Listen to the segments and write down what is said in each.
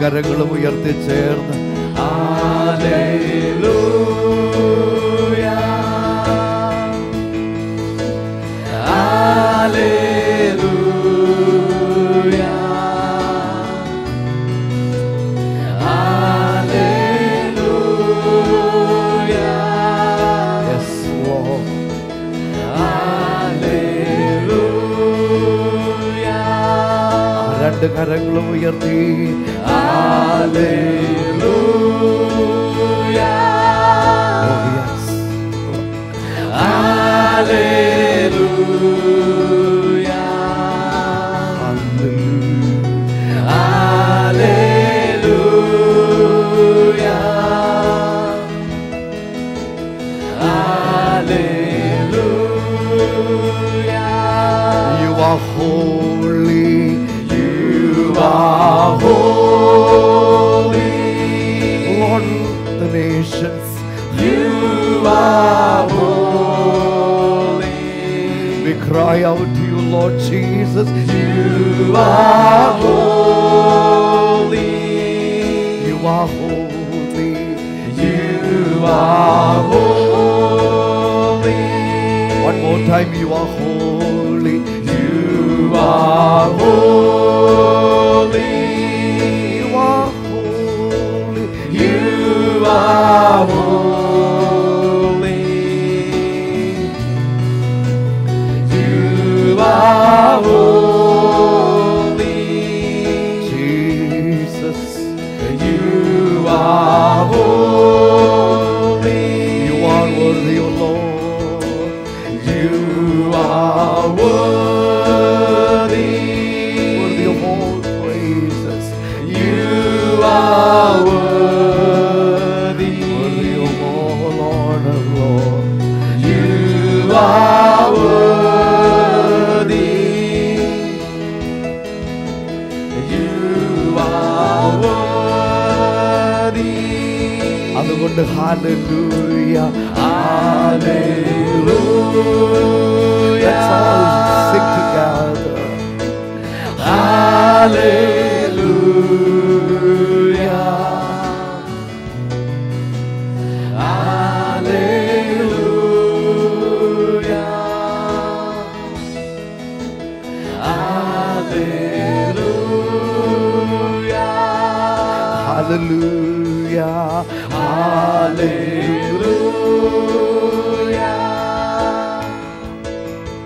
കരങ്ങളും ഉയർത്തി ചേർന്ന് Yes, Lord. ആ രണ്ട് കരങ്ങളും ഉയർത്തി Oh, yes. Hallelujah. You are holy. You are holy. Lord of the nations. You are holy. We cry out to you, Lord Jesus. You are holy. You are holy. You are holy. One more time, you are holy. You are holy. You are holy. You are holy. You are holy. Jesus. You are holy. You are worthy, O Lord. You are worthy. Worthy of all praises. You are worthy. Worthy of all honor, Lord. You are worthy. You are worthy. അതുകൊണ്ട് hallelujah Let's all sing together. Hallelujah. Hallelujah. Hallelujah. Hallelujah.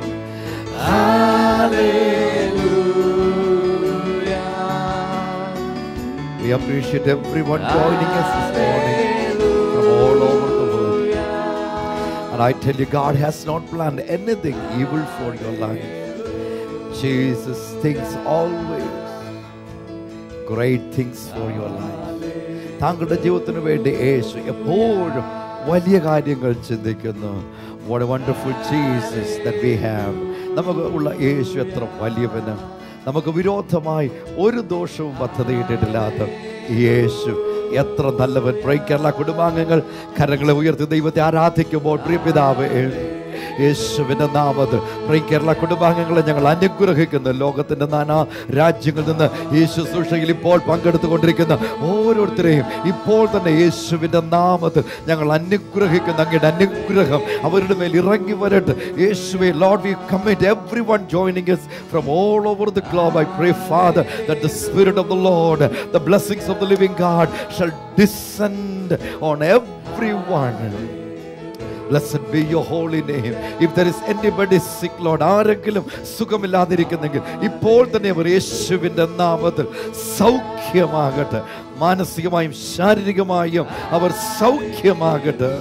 Hallelujah. We appreciate everyone joining us this morning from all over the world. And I tell you, God has not planned anything evil for your life. Jesus thinks always great things for your life. താങ്കളുടെ ജീവിതത്തിന് വേണ്ടി യേശു എപ്പോഴും വലിയ കാര്യങ്ങൾ ചിന്തിക്കുന്നു what a wonderful Jesus that we have നമുക്ക് ഉള്ള യേശു എത്ര വലിയവന് നമുക്ക് വിരോധമായി ഒരു ദോഷവും പദ്ധതിയിട്ടിട്ടില്ലാത്ത ഈ യേശു എത്ര നല്ലവൻ പ്രൈ കേരള കുടുംബാംഗങ്ങൾ കരങ്ങളെ ഉയർത്തി ദൈവത്തെ ആരാധിക്കുമ്പോൾ പ്രിയ പിതാവ് യേശുവിൻ്റെ നാമത്തിൽ പ്രൈ കേരള കുടുംബാംഗങ്ങളെ ഞങ്ങൾ അനുഗ്രഹിക്കുന്നു ലോകത്തിൻ്റെ നാനാ രാജ്യങ്ങളിൽ നിന്ന് ഈ ശുശ്രൂഷയിൽ ഇപ്പോൾ പങ്കെടുത്തുകൊണ്ടിരിക്കുന്ന ഓരോരുത്തരെയും ഇപ്പോൾ തന്നെ യേശുവിൻ്റെ നാമത്തിൽ ഞങ്ങൾ അനുഗ്രഹിക്കുന്ന അങ്ങയുടെ അനുഗ്രഹം അവരുടെ മേൽ ഇറങ്ങി വരട്ടെ യേശുവെ Lord we commit everyone joining us from all over the globe I pray Father that the spirit of the Lord the blessings of the living God shall descend on everyone Blessed be your holy name. If there is anybody sick, Lord, ആരെങ്കിലും സുഖമില്ലാതിരിക്കുന്നെങ്കിൽ ഇപ്പോൾ തന്നെ അവർ യേശുവിൻ്റെ നാമത്തിൽ സൗഖ്യമാകട്ടെ മാനസികമായും ശാരീരികമായും അവർ സൗഖ്യമാകട്ടെ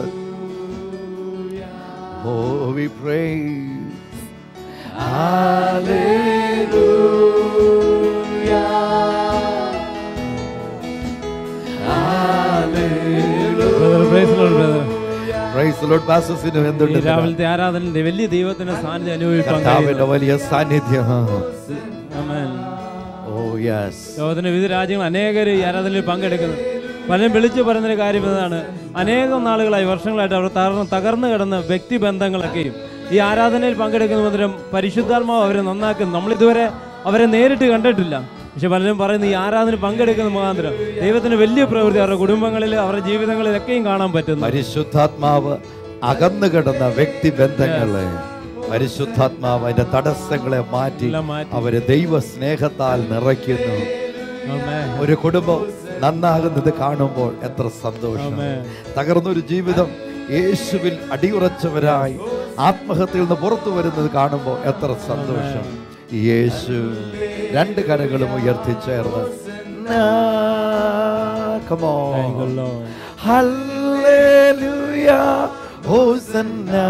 Oh, we praise. Brother, praise the Lord, brother. Praise the Lord. Pastor Sinu, ഈ എന്തുണ്ട് രാവിലത്തെ ആരാധനയുടെ വലിയ ദൈവത്തിന്റെ സാന്നിധ്യം അനുഭവിക്കാൻ കർത്താവിന്റെ കഴിയുന്നു. വലിയ സാന്നിധ്യം Amen. ഓ യെസ് ലോകത്തിന്റെ വിവിധ രാജ്യങ്ങൾ അനേകർ ഈ ആരാധനയിൽ പങ്കെടുക്കുന്നു പലരും വിളിച്ചു പറയുന്നൊരു കാര്യം ഇതാണ് അനേകം നാളുകളായി വർഷങ്ങളായിട്ട് അവർ തകർന്ന് തകർന്നു കിടന്ന വ്യക്തിബന്ധങ്ങളൊക്കെയും ഈ ആരാധനയിൽ പങ്കെടുക്കുന്ന മുതലും പരിശുദ്ധാത്മാവ് അവരെ നന്നാക്കുന്നു നമ്മളിതുവരെ അവരെ നേരിട്ട് കണ്ടിട്ടില്ല പക്ഷെ പലരും പറയുന്നു ഈ ആരാധന പങ്കെടുക്കുന്ന മുഖാന്തരം ദൈവത്തിന്റെ വലിയ പ്രവൃത്തി അവരുടെ കുടുംബങ്ങളിൽ അവരുടെ ജീവിതങ്ങളിലൊക്കെയും കാണാൻ പറ്റുന്നു പരിശുദ്ധാത്മാവ് അകന്നു കിടന്ന വ്യക്തിബന്ധങ്ങളെ പരിശുദ്ധാത്മാവ് അതിന്റെ തടസ്സങ്ങളെ മാറ്റി എല്ലാം മാറ്റി. അവര് ദൈവ സ്നേഹത്താൽ നിറയ്ക്കുന്നു ആമേൻ. ഒരു കുടുംബം നന്നാകുന്നത് കാണുമ്പോൾ എത്ര സന്തോഷം ആമേൻ. തകർന്നൊരു ജീവിതം യേശുവിൽ അടിയുറച്ചവരായി ആത്മഹത്യയിൽ നിന്ന് പുറത്തു വരുന്നത് കാണുമ്പോൾ എത്ര സന്തോഷം യേശു രണ്ട് കരകളും ഉയർത്തി ചേർന്ന് Come on. Thank you, Lord. Hallelujah. Hosanna.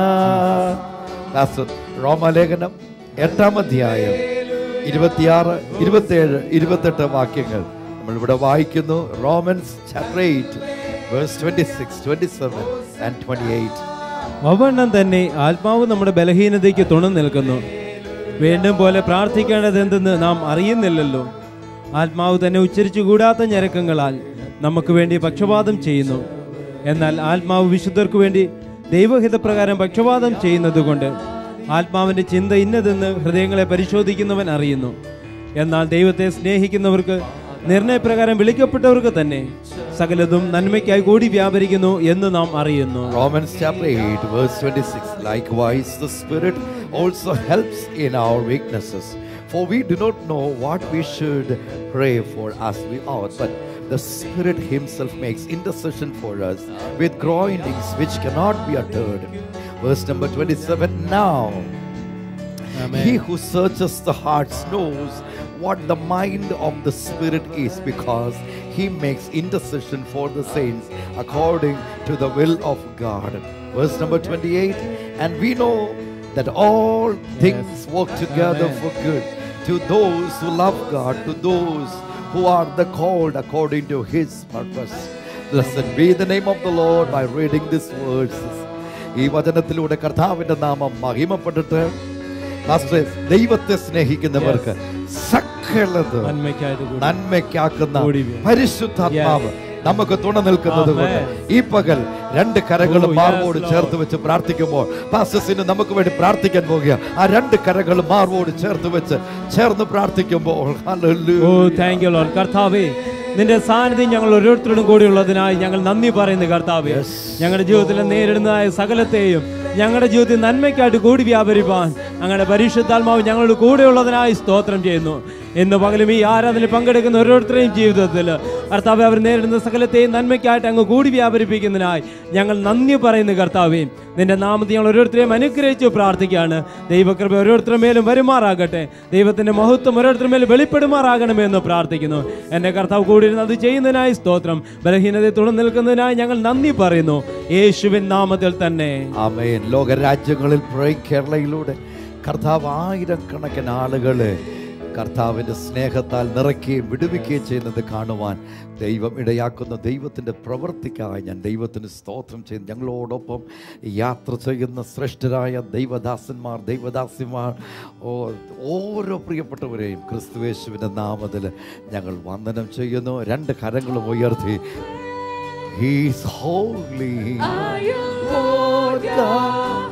Pastor, റോമാലേഖനം എട്ടാം അധ്യായം ഇരുപത്തിയാറ് ഇരുപത്തിയേഴ് ഇരുപത്തെട്ട് വാക്യങ്ങൾ നമ്മൾ ഇവിടെ വായിക്കുന്നു Romans chapter eight verse twenty six twenty seven and twenty eight അവണ്ണം തന്നെ ആത്മാവ് നമ്മുടെ ബലഹീനതയ്ക്ക് തുണ നിൽക്കുന്നു വീണ്ടും പോലെ പ്രാർത്ഥിക്കേണ്ടത് എന്തെന്ന് നാം അറിയുന്നില്ലല്ലോ ആത്മാവ് തന്നെ ഉച്ചരിച്ചു കൂടാത്ത ഞരക്കങ്ങളാൽ നമുക്ക് വേണ്ടി പക്ഷപാതം ചെയ്യുന്നു എന്നാൽ ആത്മാവ് വിശുദ്ധർക്ക് വേണ്ടി ദൈവഹിതപ്രകാരം പക്ഷപാതം ചെയ്യുന്നതുകൊണ്ട് ആത്മാവിന്റെ ചിന്ത ഇന്നതെന്ന് ഹൃദയങ്ങളെ പരിശോധിക്കുന്നവൻ അറിയുന്നു എന്നാൽ ദൈവത്തെ സ്നേഹിക്കുന്നവർക്ക് നിർണയപ്രകാരം വിളിക്കപ്പെട്ടവർക്ക് തന്നെ സകലതും നന്മയ്ക്കായി കൂടി വ്യാപരിക്കുന്നു എന്ന് നാം അറിയുന്നു Romans chapter 8, verse 26. Likewise, the Spirit also helps in our weaknesses. For we do not know what we should pray for as we ought, but the Spirit Himself makes intercession for us with groanings which cannot be uttered. Verse number 27 Now, Amen. He who searches the hearts knows what the mind of the Spirit is because He makes intercession for the saints according to the will of God. Verse number 28 And we know that all things work together Amen. for good to those who love God, to those who are the called according to His purpose. Blessed be the name of the Lord by reading these verses. ഈ വചനത്തിലൂടെ കർത്താവിന്റെ നാമം മഹിമപ്പെട്ടിട്ട് പാസ്റ്ററെ, ദൈവത്തെ സ്നേഹിക്കുന്നവർക്ക് സകലത് നന്മയ്ക്കായിട്ട് കൂടി നന്മയ്ക്കാക്കുന്ന കൂടി വരും. പരിശുദ്ധാത്മാവ് നമുക്ക് തുണ നിൽക്കുന്നത് കൊണ്ട് Amen. ഈ പകൽ രണ്ട് കരകളും Oh, yes, മാർവോട് Lord. ചേർത്ത് വെച്ച് പ്രാർത്ഥിക്കുമ്പോൾ പാസ്റ്റസിന് നമുക്ക് വേണ്ടി പ്രാർത്ഥിക്കാൻ പോകുക ആ രണ്ട് കരകളും മാർവോട് ചേർത്ത് വെച്ച് ചേർന്ന് പ്രാർത്ഥിക്കുമ്പോൾ hallelujah. Oh thank you Lord കർത്താവേ നിന്റെ സാന്നിധ്യം ഞങ്ങൾ ഓരോരുത്തരോടും കൂടിയുള്ളതിനായി ഞങ്ങൾ നന്ദി പറയുന്നു കർത്താവേ ഞങ്ങളുടെ ജീവിതത്തിൽ നേരിടുന്നതായ സകലത്തെയും ഞങ്ങളുടെ ജീവിതത്തിൽ നന്മയ്ക്കായിട്ട് കൂടി വ്യാപരിപ്പാൻ ഞങ്ങളുടെ പരിശുദ്ധാത്മാവ് ഞങ്ങളുടെ കൂടെയുള്ളതിനായി സ്തോത്രം ചെയ്യുന്നു ഇന്ന് പകലും ഈ ആരാധനയിൽ പങ്കെടുക്കുന്ന ഓരോരുത്തരെയും ജീവിതത്തിൽ കർത്താവെ അവർ നേരിടുന്ന സകലത്തെയും നന്മയ്ക്കായിട്ട് അങ്ങ് കൂടി വ്യാപരിപ്പിക്കുന്നതിനായി ഞങ്ങൾ നന്ദി പറയുന്നു കർത്താവേ നിന്റെ നാമത്തിൽ ഞങ്ങൾ ഓരോരുത്തരെയും അനുഗ്രഹിച്ച് പ്രാർത്ഥിക്കുകയാണ് ദൈവകൃപ ഓരോരുത്തരുടെ മേലും വരുമാറാകട്ടെ ദൈവത്തിന്റെ മഹത്വം ഓരോരുത്തരുടെ മേലും വെളിപ്പെടുമാറാകണമെന്ന് പ്രാർത്ഥിക്കുന്നു എൻ്റെ കർത്താവ് കൂടിയിരുന്ന് അത് ചെയ്യുന്നതിനായി സ്തോത്രം ബലഹീനതയെ തുടർന്ന് നിൽക്കുന്നതിനായി ഞങ്ങൾ നന്ദി പറയുന്നു യേശുവിൻ നാമത്തിൽ തന്നെ ആമേൻ ലോകരാജ്യങ്ങളിൽ പ്രൈ കേരളയിലൂടെ കർത്താവ് ആയിരക്കണക്കിന് ആളുകളെ കർത്താവിൻ്റെ സ്നേഹത്താൽ നിറയ്ക്കുകയും വിടുവിക്കുകയും ചെയ്യുന്നത് കാണുവാൻ ദൈവം ഇടയാക്കുന്ന ദൈവത്തിൻ്റെ പ്രവൃത്തിക്കായി ഞാൻ ദൈവത്തിന് സ്തോത്രം ചെയ്ത് ഞങ്ങളോടൊപ്പം യാത്ര ചെയ്യുന്ന ശ്രേഷ്ഠരായ ദൈവദാസന്മാർ ദൈവദാസിമാർ ഓ ഓരോ പ്രിയപ്പെട്ടവരെയും ക്രിസ്തുവേശുവിൻ്റെ നാമത്തിൽ ഞങ്ങൾ വന്ദനം ചെയ്യുന്നു രണ്ട് കരങ്ങളും ഉയർത്തി He's holy. Lord God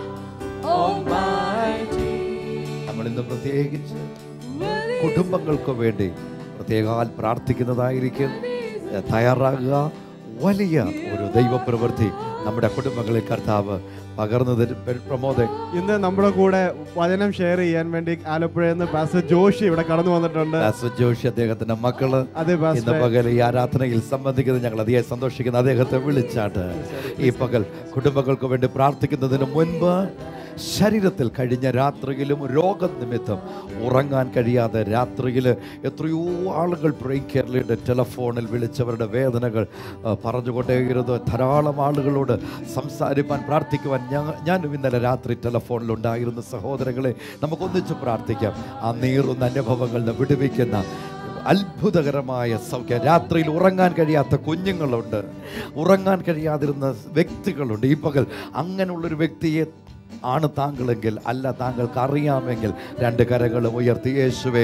Almighty. നമ്മൾ ഇന്ന് പ്രത്യേകിച്ച് കുടുംബങ്ങൾക്ക് വേണ്ടി പ്രത്യേകാൽ പ്രാർത്ഥിക്കുന്നതായിരിക്കും ഏ, തയ്യാറാകുക വലിയ ഒരു ദൈവപ്രവൃത്തി നമ്മുടെ കുടുംബങ്ങളിൽ കർത്താവ് പകർന്നു തരും പെ- പ്രമോദെ ഇന്ന് നമ്മുടെ കൂടെ വചനം ഷെയർ ചെയ്യാൻ വേണ്ടി ആലപ്പുഴയിൽ നിന്ന് പാസ്റ്റർ ജോഷി ഇവിടെ കടന്നു വന്നിട്ടുണ്ട് ദാസൻ ജോഷി അദ്ദേഹത്തിന്റെ മക്കള് അതെ ഇന്ന് പാസ്റ്റർ പകൽ ഈ ആരാധനയിൽ സംബന്ധിക്കുന്നത് ഞങ്ങൾ അതിയായി സന്തോഷിക്കുന്നു അദ്ദേഹത്തെ വിളിച്ചാട്ട് ഈ പകൽ കുടുംബങ്ങൾക്ക് വേണ്ടി പ്രാർത്ഥിക്കുന്നതിന് മുൻപ് ശരീരത്തിൽ കഴിഞ്ഞ രാത്രിയിലും രോഗനിമിത്തം ഉറങ്ങാൻ കഴിയാതെ രാത്രിയിൽ എത്രയോ ആളുകൾ ബ്രെയിൻ കേരളയുടെ ടെലഫോണിൽ വിളിച്ചവരുടെ വേദനകൾ ആ, പറഞ്ഞുകൊണ്ടേയിരുന്നു ധാരാളം ആളുകളോട് സംസാരിപ്പാൻ പ്രാർത്ഥിക്കുവാൻ ഞങ്ങ ഞാനും ഇന്നലെ രാത്രി ടെലഫോണിലുണ്ടായിരുന്ന സഹോദരങ്ങളെ നമുക്കൊന്നിച്ച് പ്രാർത്ഥിക്കാം ആ നീറുന്ന അനുഭവങ്ങളിൽ നിന്ന് വിടുവിക്കുന്ന അത്ഭുതകരമായ സൗഖ്യം രാത്രിയിൽ ഉറങ്ങാൻ കഴിയാത്ത കുഞ്ഞുങ്ങളുണ്ട് ഉറങ്ങാൻ കഴിയാതിരുന്ന വ്യക്തികളുണ്ട് ഈ പകൽ അങ്ങനെയുള്ളൊരു വ്യക്തിയെ ആണ് താങ്കളെങ്കിൽ അല്ല താങ്കൾക്ക് അറിയാമെങ്കിൽ രണ്ട് കരങ്ങളും ഉയർത്തി യേശുവേ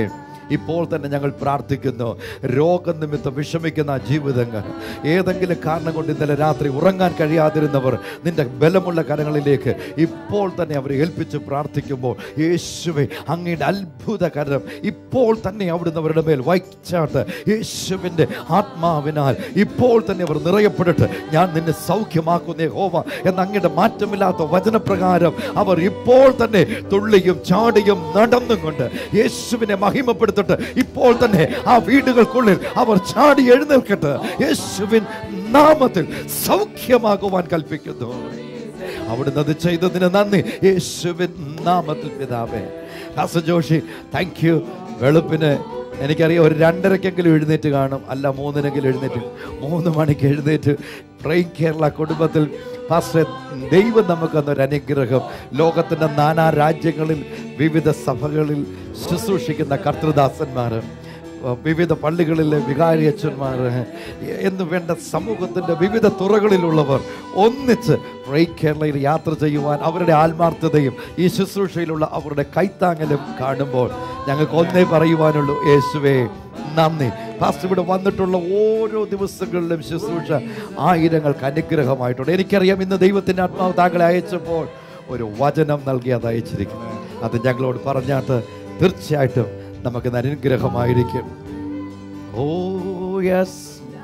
ഇപ്പോൾ തന്നെ ഞങ്ങൾ പ്രാർത്ഥിക്കുന്നു രോഗനിമിത്തം വിഷമിക്കുന്ന ആ ജീവിതങ്ങൾ ഏതെങ്കിലും കാരണം കൊണ്ട് ഇന്നലെ രാത്രി ഉറങ്ങാൻ കഴിയാതിരുന്നവർ നിന്റെ ബലമുള്ള കരങ്ങളിലേക്ക് ഇപ്പോൾ തന്നെ അവരെ ഏൽപ്പിച്ച് പ്രാർത്ഥിക്കുമ്പോൾ യേശുവെ അങ്ങയുടെ അത്ഭുത കരം ഇപ്പോൾ തന്നെ അവിടുന്ന് അവരുടെ മേൽ വൈച്ചാട്ട് യേശുവിൻ്റെ ആത്മാവിനാൽ ഇപ്പോൾ തന്നെ അവർ നിറയപ്പെടട്ടെ ഞാൻ നിന്നെ സൗഖ്യമാക്കുന്നേ ഹോവ എന്ന അങ്ങയുടെ മാറ്റമില്ലാത്ത വചനപ്രകാരം അവർ ഇപ്പോൾ തന്നെ തുള്ളിയും ചാടിയും നടന്നും കൊണ്ട് യേശുവിനെ മഹിമപ്പെടുത്തട്ടെ ഇപ്പോൾ തന്നെ ആ വീടുകൾക്കുള്ളിൽ അവർ ചാടി എഴുന്നേൽക്കട്ടെ യേശുവിൻ നാമത്തിൽ സൗഖ്യമാകുവാൻ കൽപ്പിക്കുന്നു അവിടുന്ന് അത് ചെയ്തതിന് നന്ദി യേശുവിൻ നാമത്തിൽ പിതാവേ ദാസ ജോഷി താങ്ക് യു വെളുപ്പിന് എനിക്കറിയാം ഒരു രണ്ടരക്കെങ്കിലും എഴുന്നേറ്റ് കാണും അല്ല മൂന്നിനെങ്കിലും എഴുന്നേറ്റ് മൂന്ന് മണിക്ക് എഴുന്നേറ്റ് പ്രൈം കേരള കുടുംബത്തിൽ പാസ്റ്റർ ദൈവം നമുക്ക് തന്നൊരു അനുഗ്രഹം ലോകത്തിൻ്റെ നാനാ രാജ്യങ്ങളിൽ വിവിധ സഭകളിൽ ശുശ്രൂഷിക്കുന്ന കർത്തൃദാസന്മാർ വിവിധ പള്ളികളിലെ വികാരിയച്ഛന്മാർ എന്ന് വേണ്ട സമൂഹത്തിൻ്റെ വിവിധ തുറകളിലുള്ളവർ ഒന്നിച്ച് ബ്രേക്ക് കേരളയിൽ യാത്ര ചെയ്യുവാൻ അവരുടെ ആത്മാർത്ഥതയും ഈ ശുശ്രൂഷയിലുള്ള അവരുടെ കൈത്താങ്ങലും കാണുമ്പോൾ ഞങ്ങൾക്ക് ഒന്നേ പറയുവാനുള്ളൂ യേശുവേ നന്ദി പാസ്റ്റർ ഇവിടെ വന്നിട്ടുള്ള ഓരോ ദിവസങ്ങളിലും ശുശ്രൂഷ ആയിരങ്ങൾക്ക് അനുഗ്രഹമായിട്ടുണ്ട് എനിക്കറിയാം ഇന്ന് ദൈവത്തിൻ്റെ ആത്മാവ് താങ്കളെ അയച്ചപ്പോൾ ഒരു വചനം നൽകി അത് അയച്ചിരിക്കുന്നു അത് ഞങ്ങളോട് പറഞ്ഞാട്ട് തീർച്ചയായിട്ടും നമുക്ക് അനുഗ്രഹമായിരിക്കും ഓ യെസ്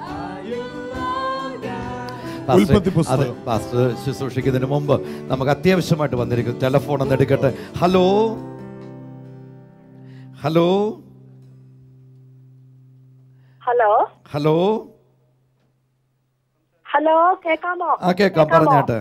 ഉൽപ്പത്തി പുസ്തകം. അതെ പാസ്റ്റർ ശുശ്രൂഷിക്കുന്നതിന് മുമ്പ് നമുക്ക് അത്യാവശ്യമായിട്ട് വന്നിരിക്കും ടെലഫോൺ ഒന്ന് എടുക്കട്ടെ hello hello hello hello hello കേക്കാമോ ആ കേക്കാം പറഞ്ഞാട്ടെ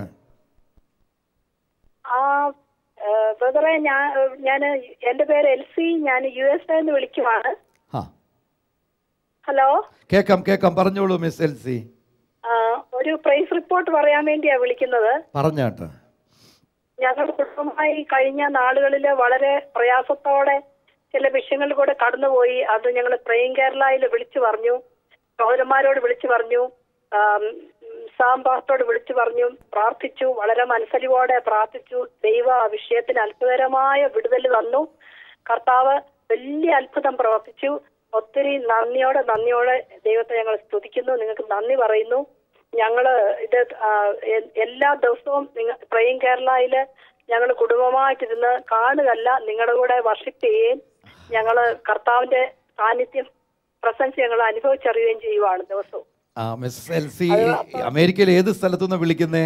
ആ ബ്രദറെ ഞാൻ ഞാൻ എന്റെ പേര് എൽസി ഞാൻ യു എസ് എന്ന് വിളിക്കുവാണ് ആ ഹലോ കേക്കാം കേക്കാം പറഞ്ഞോളൂ മിസ് എൽസി ആ, ഒരു പ്രൈസ് റിപ്പോർട്ട് പറയാൻ വേണ്ടിയാ വിളിക്കുന്നത് പറഞ്ഞാട്ടെ ഞങ്ങളുടെ കുടുംബമായി കഴിഞ്ഞ നാളുകളിൽ വളരെ പ്രയാസത്തോടെ ചില വിഷയങ്ങളിൽ കൂടെ കടന്നുപോയി അത് ഞങ്ങൾ പ്രേം കേരളയിൽ വിളിച്ചു പറഞ്ഞു സഹോദരന്മാരോട് വിളിച്ചു പറഞ്ഞു ആം, സാം പാസ്റ്റോട് വിളിച്ചു പറഞ്ഞു പ്രാർത്ഥിച്ചു വളരെ മനസ്സലിവോടെ പ്രാർത്ഥിച്ചു ദൈവ ആ വിഷയത്തിന് അത്ഭുതകരമായ വിടുതൽ തന്നു കർത്താവ് വലിയ അത്ഭുതം പ്രവർത്തിച്ചു ഒത്തിരി നന്ദിയോടെ നന്ദിയോടെ ദൈവത്തെ ഞങ്ങൾ സ്തുതിക്കുന്നു നിങ്ങൾക്ക് നന്ദി പറയുന്നു ഞങ്ങള് ഇത് ആ, എ- എല്ലാ ദിവസവും നിങ്ങൾ പ്രേം കേരളയില് ഞങ്ങൾ കുടുംബമായിട്ടിരുന്ന് കാണുകയല്ല നിങ്ങളുടെ കൂടെ വർഷിപ്പ് ചെയ്യുകയും ഞങ്ങള് കർത്താവിന്റെ സാന്നിധ്യം പ്രസൻസ് ഞങ്ങൾ അനുഭവിച്ചറിയുകയും ചെയ്യുവാണ് ദിവസവും ആ മിസ് എൽസി അമേരിക്കയിൽ ഏത് സ്ഥലത്തുനിന്ന് വിളിക്കുന്നേ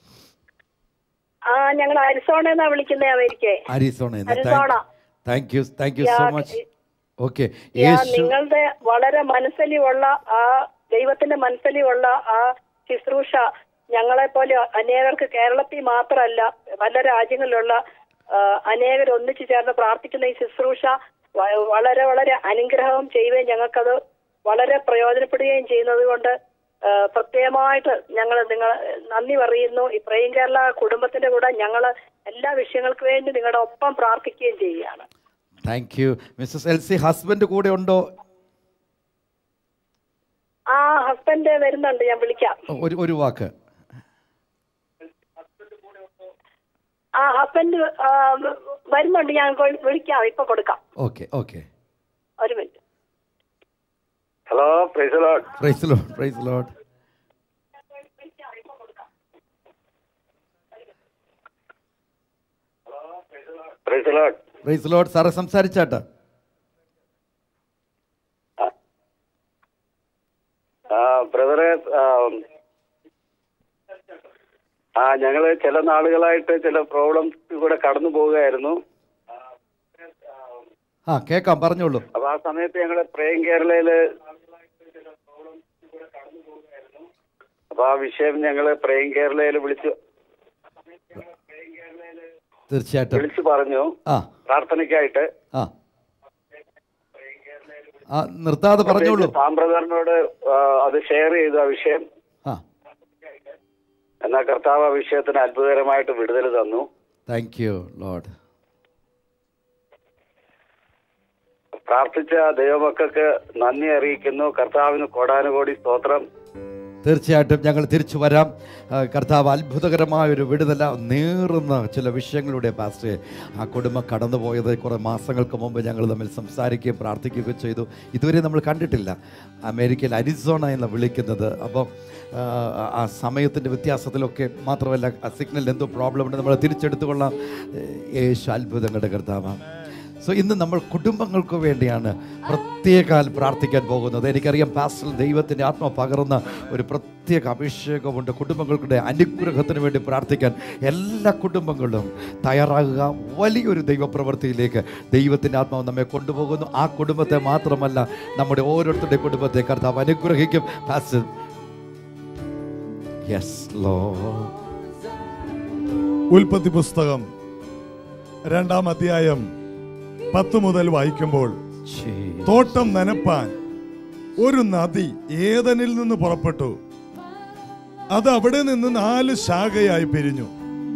ആ ഞങ്ങൾ അരിസോണെന്നാ വിളിക്കുന്നത് അമേരിക്കയെ Arizona Arizona. Thank you thank you so much okay ഞാൻ യേശു നിങ്ങളുടെ വളരെ മനസ്സലിയുള്ള ആ ദൈവത്തിന്റെ മനസ്സലിയുള്ള ആ ശുശ്രൂഷ ഞങ്ങളെ പോലെ അനേകർക്ക് കേരളത്തിൽ മാത്രമല്ല പല രാജ്യങ്ങളിലുള്ള ആ, അനേകർ ഒന്നിച്ചു ചേർന്ന് പ്രാർത്ഥിക്കുന്ന ഈ ശുശ്രൂഷ വ- വളരെ വളരെ അനുഗ്രഹം ചെയ്യുകയും ഞങ്ങൾക്കത് വളരെ പ്രയോജനപ്പെടുകയും ചെയ്യുന്നത് കൊണ്ട് ആ, പ്രത്യേകമായിട്ട് ഞങ്ങൾ നിങ്ങൾ നന്ദി പറയുന്നു ഈ പ്രേം കേരള കുടുംബത്തിന്റെ കൂടെ ഞങ്ങൾ എല്ലാ വിഷയങ്ങൾക്ക് വേണ്ടി നിങ്ങളുടെ ഒപ്പം പ്രാർത്ഥിക്കുകയും ചെയ്യുകയാണ് thank you Mrs Elsy husband കൂടെ ഉണ്ടോ ആ ഹസ്ബൻഡ് വരുന്നുണ്ട് ഞാൻ വിളിക്കാം ഒരു ഒരു വാക്ക് ആ ഹസ്ബൻഡ് ആ, വരുന്നുണ്ട് ഞാൻ കൊ- വിളിക്കാം ഇപ്പൊ കൊടുക്കാം ഓക്കെ ഓക്കെ ഒരു minute hello praise Lord praise Lord praise Lord praise Lord praise Lord സാറെ സംസാരിച്ചാട്ടെ ആ ബ്രദറെ ആ, ആ ഞങ്ങള് ചില നാളുകളായിട്ട് ചില പ്രോബ്ലംസ് കൂടെ കടന്നു പോവുകയായിരുന്നു ആ കേക്കാം പറഞ്ഞോളൂ അപ്പൊ ആ സമയത്ത് ഞങ്ങള് പ്രേം കേരളയില് അപ്പൊ ആ വിഷയം ഞങ്ങള് പ്രേം കേരളയിൽ വിളിച്ചു തീർച്ചയായിട്ടും വിളിച്ചു പറഞ്ഞു ആ പ്രാർത്ഥനയ്ക്കായിട്ട് ആ ആ നിർത്താതെ പറഞ്ഞോളൂ സാം ബ്രദറിനോട് ആ, അത് ഷെയർ ചെയ്തു ആ വിഷയം ആ എന്നാൽ കർത്താവ് ആ വിഷയത്തിന് അത്ഭുതകരമായിട്ട് വിടുതൽ തന്നു താങ്ക് യു ലോഡ് പ്രാർത്ഥിച്ച ദൈവമക്കൾക്ക് നന്ദി അറിയിക്കുന്നു കർത്താവിന് കോടാനുകോടി സ്തോത്രം തീർച്ചയായിട്ടും ഞങ്ങൾ തിരിച്ചു വരാം ആ, കർത്താവ് അത്ഭുതകരമായ ഒരു വിടുതല നേറുന്ന ചില വിഷയങ്ങളുടെ പാസ്റ്റേ ആ കുടുംബം കടന്നുപോയത് കുറേ മാസങ്ങൾക്ക് മുമ്പ് ഞങ്ങൾ തമ്മിൽ സംസാരിക്കുകയും പ്രാർത്ഥിക്കുകയും ചെയ്തു ഇതുവരെ നമ്മൾ കണ്ടിട്ടില്ല അമേരിക്കയിൽ അരിസോണ എന്ന് വിളിക്കുന്നത് അപ്പം ആ, ആ സമയത്തിൻ്റെ വ്യത്യാസത്തിലൊക്കെ മാത്രമല്ല ആ സിഗ്നലിൽ എന്തോ പ്രോബ്ലം ഉണ്ട് നമ്മൾ തിരിച്ചെടുത്തുകൊള്ളാം യേശു അത്ഭുതങ്ങളുടെ കർത്താവാണ് സോ ഇന്ന് നമ്മൾ കുടുംബങ്ങൾക്ക് വേണ്ടിയാണ് പ്രത്യേകാൽ പ്രാർത്ഥിക്കാൻ പോകുന്നത് എനിക്കറിയാം പാസ്റ്റൽ ദൈവത്തിൻ്റെ ആത്മ പകർന്ന ഒരു പ്രത്യേക അഭിഷേകമുണ്ട് കുടുംബങ്ങളുടെ അനുഗ്രഹത്തിന് വേണ്ടി പ്രാർത്ഥിക്കാൻ എല്ലാ കുടുംബങ്ങളും തയ്യാറാകുക വലിയൊരു ദൈവപ്രവൃത്തിയിലേക്ക് ദൈവത്തിൻ്റെ ആത്മാവ് നമ്മെ കൊണ്ടുപോകുന്നു ആ കുടുംബത്തെ മാത്രമല്ല നമ്മുടെ ഓരോരുത്തരുടെ കുടുംബത്തെ കർത്താവ് അനുഗ്രഹിക്കും പാസ്റ്റൽ യെസ് ലോ ഉൽപ്പത്തി പുസ്തകം രണ്ടാം അധ്യായം പത്ത് മുതൽ വായിക്കുമ്പോൾ തോട്ടം നനപ്പാൻ ഒരു നദി ഏതനിൽ നിന്ന് പുറപ്പെട്ടു അത് അവിടെ നിന്ന് നാല് ശാഖയായി പിരിഞ്ഞു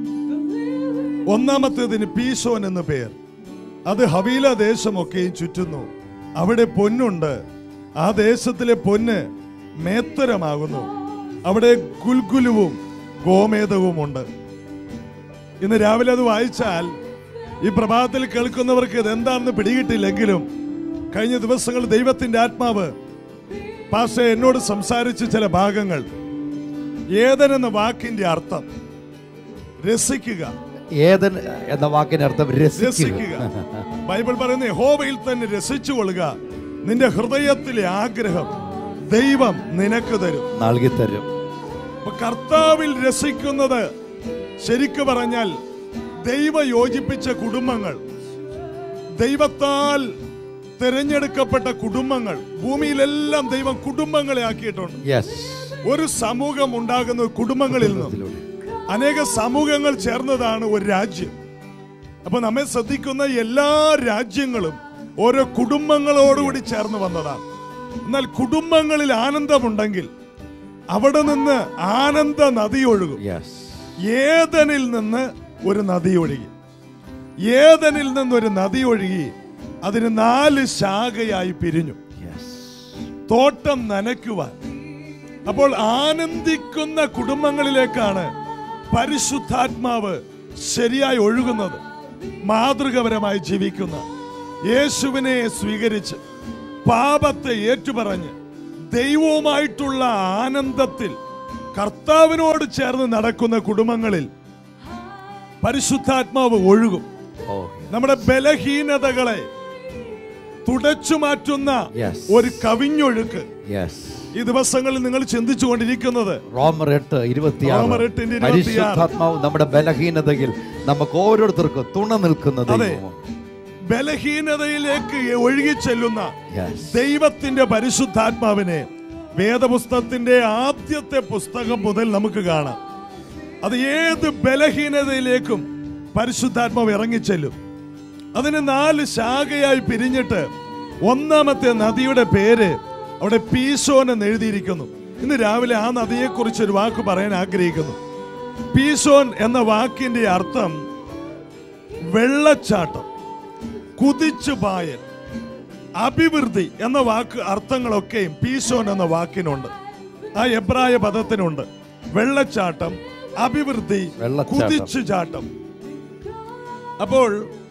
ഒന്നാമത്തേതിന് പീശോൻ എന്ന് പേർ അത് ഹവീല ദേശമൊക്കെയും ചുറ്റുന്നു അവിടെ പൊന്നുണ്ട് ആ ദേശത്തിലെ പൊന്ന് മേത്തരമാകുന്നു അവിടെ ഗുൽഗുലുവും ഗോമേതവുമുണ്ട് ഇന്ന് രാവിലെ അത് വായിച്ചാൽ ഈ പ്രഭാതത്തിൽ കേൾക്കുന്നവർക്ക് ഇത് എന്താണെന്ന് പിടികിട്ടില്ലെങ്കിലും കഴിഞ്ഞ ദിവസങ്ങൾ ദൈവത്തിന്റെ ആത്മാവ് പാഷ എന്നോട് സംസാരിച്ച ചില ഭാഗങ്ങൾ ഏതൻ എന്ന വാക്കിന്റെ അർത്ഥം രസിക്കുക ഏതൻ എന്ന വാക്കിന് അർത്ഥം രസിക്കുക രസിക്കുക ബൈബിൾ പറയുന്ന ഹോവയിൽ തന്നെ രസിച്ചു കൊള്ളുക നിന്റെ ഹൃദയത്തിലെ ആഗ്രഹം ദൈവം നിനക്ക് തരും നൽകി തരും അപ്പൊ കർത്താവിൽ രസിക്കുന്നത് ശരിക്കു പറഞ്ഞാൽ ദൈവ യോജിപ്പിച്ച കുടുംബങ്ങൾ ദൈവത്താൽ തിരഞ്ഞെടുക്കപ്പെട്ട കുടുംബങ്ങൾ ഭൂമിയിലെല്ലാം ദൈവം കുടുംബങ്ങളെ ആക്കിയിട്ടുണ്ട് യെസ് ഒരു സമൂഹം ഉണ്ടാകുന്നത് കുടുംബങ്ങളിൽ നിന്നും അനേക സമൂഹങ്ങൾ ചേർന്നതാണ് ഒരു രാജ്യം അപ്പൊ നമ്മെ ശ്രദ്ധിക്കുന്ന എല്ലാ രാജ്യങ്ങളും ഓരോ കുടുംബങ്ങളോടുകൂടി ചേർന്ന് വന്നതാണ് എന്നാൽ കുടുംബങ്ങളിൽ ആനന്ദമുണ്ടെങ്കിൽ അവിടെ നിന്ന് ആനന്ദ നദി ഒഴുകും യെസ് ഏതനിൽ നിന്ന് ഒരു നദി ഒഴുകി ഏതനിൽ നിന്നൊരു നദി ഒഴുകി അതിന് നാല് ശാഖയായി പിരിഞ്ഞു യെസ് തോട്ടം നനയ്ക്കുവാൻ അപ്പോൾ ആനന്ദിക്കുന്ന കുടുംബങ്ങളിലേക്കാണ് പരിശുദ്ധാത്മാവ് ശരിയായി ഒഴുകുന്നത് മാതൃകപരമായി ജീവിക്കുന്ന യേശുവിനെ സ്വീകരിച്ച് പാപത്തെ ഏറ്റുപറഞ്ഞ് ദൈവവുമായിട്ടുള്ള ആനന്ദത്തിൽ കർത്താവിനോട് ചേർന്ന് നടക്കുന്ന കുടുംബങ്ങളിൽ പരിശുദ്ധാത്മാവ് ഒഴുകും ഓ നമ്മുടെ ബലഹീനതകളെ തുടച്ചു മാറ്റുന്ന Yes. ഒരു കവിഞ്ഞൊഴുക്ക് യെസ് ഈ ദിവസങ്ങളിൽ നിങ്ങൾ ചിന്തിച്ചുകൊണ്ടിരിക്കുന്നത് റോമർ എട്ട് ഇരുപത്തിയാറ് റോമർ എട്ടിന്റെ ഇരുപത്തിയാറ്. പരിശുദ്ധാത്മാവ് നമ്മുടെ ബലഹീനതയിൽ നമുക്ക് ഓരോരുത്തർക്കും തുണ നിൽക്കുന്ന അതെ ദൈവം ബലഹീനതയിലേക്ക് ഒഴുകി ചെല്ലുന്ന യെസ് ദൈവത്തിന്റെ പരിശുദ്ധാത്മാവിനെ വേദപുസ്തകത്തിന്റെ ആദ്യത്തെ പുസ്തകം മുതൽ നമുക്ക് കാണാം അത് ഏത് ബലഹീനതയിലേക്കും പരിശുദ്ധാത്മാവ് ഇറങ്ങിച്ചെല്ലും അതിന് നാല് ശാഖയായി പിരിഞ്ഞിട്ട് ഒന്നാമത്തെ നദിയുടെ പേര് അവിടെ പീശോൻ എന്ന് എഴുതിയിരിക്കുന്നു ഇന്ന് രാവിലെ ആ നദിയെക്കുറിച്ച് ഒരു വാക്ക് പറയാൻ ആഗ്രഹിക്കുന്നു പീശോൻ എന്ന വാക്കിന്റെ അർത്ഥം വെള്ളച്ചാട്ടം കുതിച്ചു പായൽ അഭിവൃദ്ധി എന്ന വാക്ക് അർത്ഥങ്ങളൊക്കെയും പീശോൻ എന്ന വാക്കിനുണ്ട് ആ എബ്രായ പദത്തിനുണ്ട് വെള്ളച്ചാട്ടം അഭിവൃദ്ധി വെള്ളച്ചാട്ടം. കുതിച്ചു ചാട്ടം അപ്പോൾ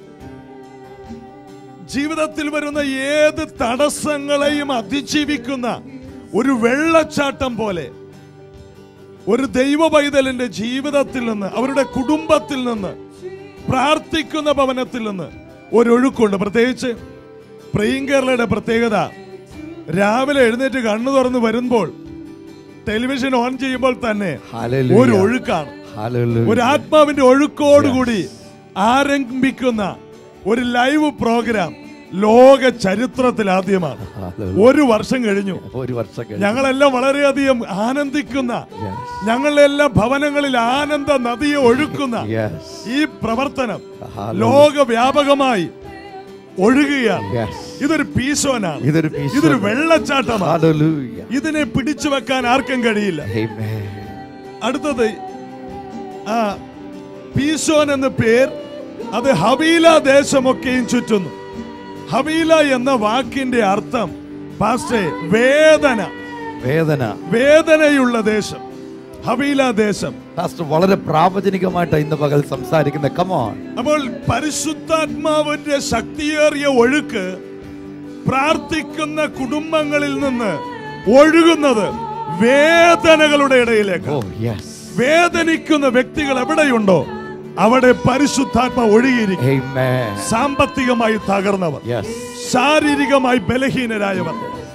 ജീവിതത്തിൽ വരുന്ന ഏത് തടസ്സങ്ങളെയും അതിജീവിക്കുന്ന ഒരു വെള്ളച്ചാട്ടം പോലെ ഒരു ദൈവ പൈതലിന്റെ ജീവിതത്തിൽ നിന്ന് അവരുടെ കുടുംബത്തിൽ നിന്ന് പ്രാർത്ഥിക്കുന്ന ഭവനത്തിൽ നിന്ന് ഒരു ഒഴുക്കുണ്ട് പ്രത്യേകിച്ച് പ്രിയങ്കേരളയുടെ പ്രത്യേകത രാവിലെ എഴുന്നേറ്റ് കണ്ണു തുറന്ന് വരുമ്പോൾ ടെലിവിഷൻ ഓൺ ചെയ്യുമ്പോൾ തന്നെ Hallelujah. ഒരു ഒഴുക്കാണ് Hallelujah. ഒരു ആത്മാവിന്റെ ഒഴുക്കോടുകൂടി ആരംഭിക്കുന്ന ഒരു ലൈവ് പ്രോഗ്രാം ലോക ചരിത്രത്തിൽ ആദ്യമാണ് Hallelujah. ഒരു വർഷം കഴിഞ്ഞു ഒരു വർഷം കഴിഞ്ഞു ഞങ്ങളെല്ലാം വളരെയധികം ആനന്ദിക്കുന്ന Yes. ഞങ്ങളുടെ എല്ലാ ഭവനങ്ങളിൽ ആനന്ദ നദിയെ ഒഴുക്കുന്ന യെസ് ഈ പ്രവർത്തനം Hallelujah. ലോകവ്യാപകമായി ഒഴുകുകയാണ് യെസ് ഇതൊരു പീശോനാണ് ഇതൊരു പീശോൻ. ഇതൊരു വെള്ളച്ചാട്ടമാണ് Hallelujah. ഇതിനെ പിടിച്ചു വെക്കാൻ ആർക്കും കഴിയില്ല Amen. അടുത്തത് ആ പീശോൻ എന്ന പേർ അത് ഹവീല ദേശമൊക്കെയും ചുറ്റുന്നു ഹവീല എന്ന വാക്കിന്റെ അർത്ഥം പാസ്റ്റേ വേദന വേദന വേദനയുള്ള ദേശം ഹവീല ദേശം പാസ്റ്റർ വളരെ പ്രാവചനികമായിട്ട് ഇന്ന് പകൽ സംസാരിക്കുന്ന കമോൺ അപ്പോൾ പരിശുദ്ധാത്മാവിന്റെ ശക്തിയേറിയ ഒഴുക്ക് പ്രാർത്ഥിക്കുന്ന കുടുംബങ്ങളിൽ നിന്ന് ഒഴുകുന്നത് വേദനകളുടെ ഇടയിലേക്ക് ഓ യെസ് വേദനിക്കുന്ന വ്യക്തികൾ എവിടെയുണ്ടോ അവിടെ പരിശുദ്ധാത്മ ഒഴുകിയിരിക്കും ആമേൻ സാമ്പത്തികമായി തകർന്നവർ യെസ് ശാരീരികമായി ബലഹീനരായവർ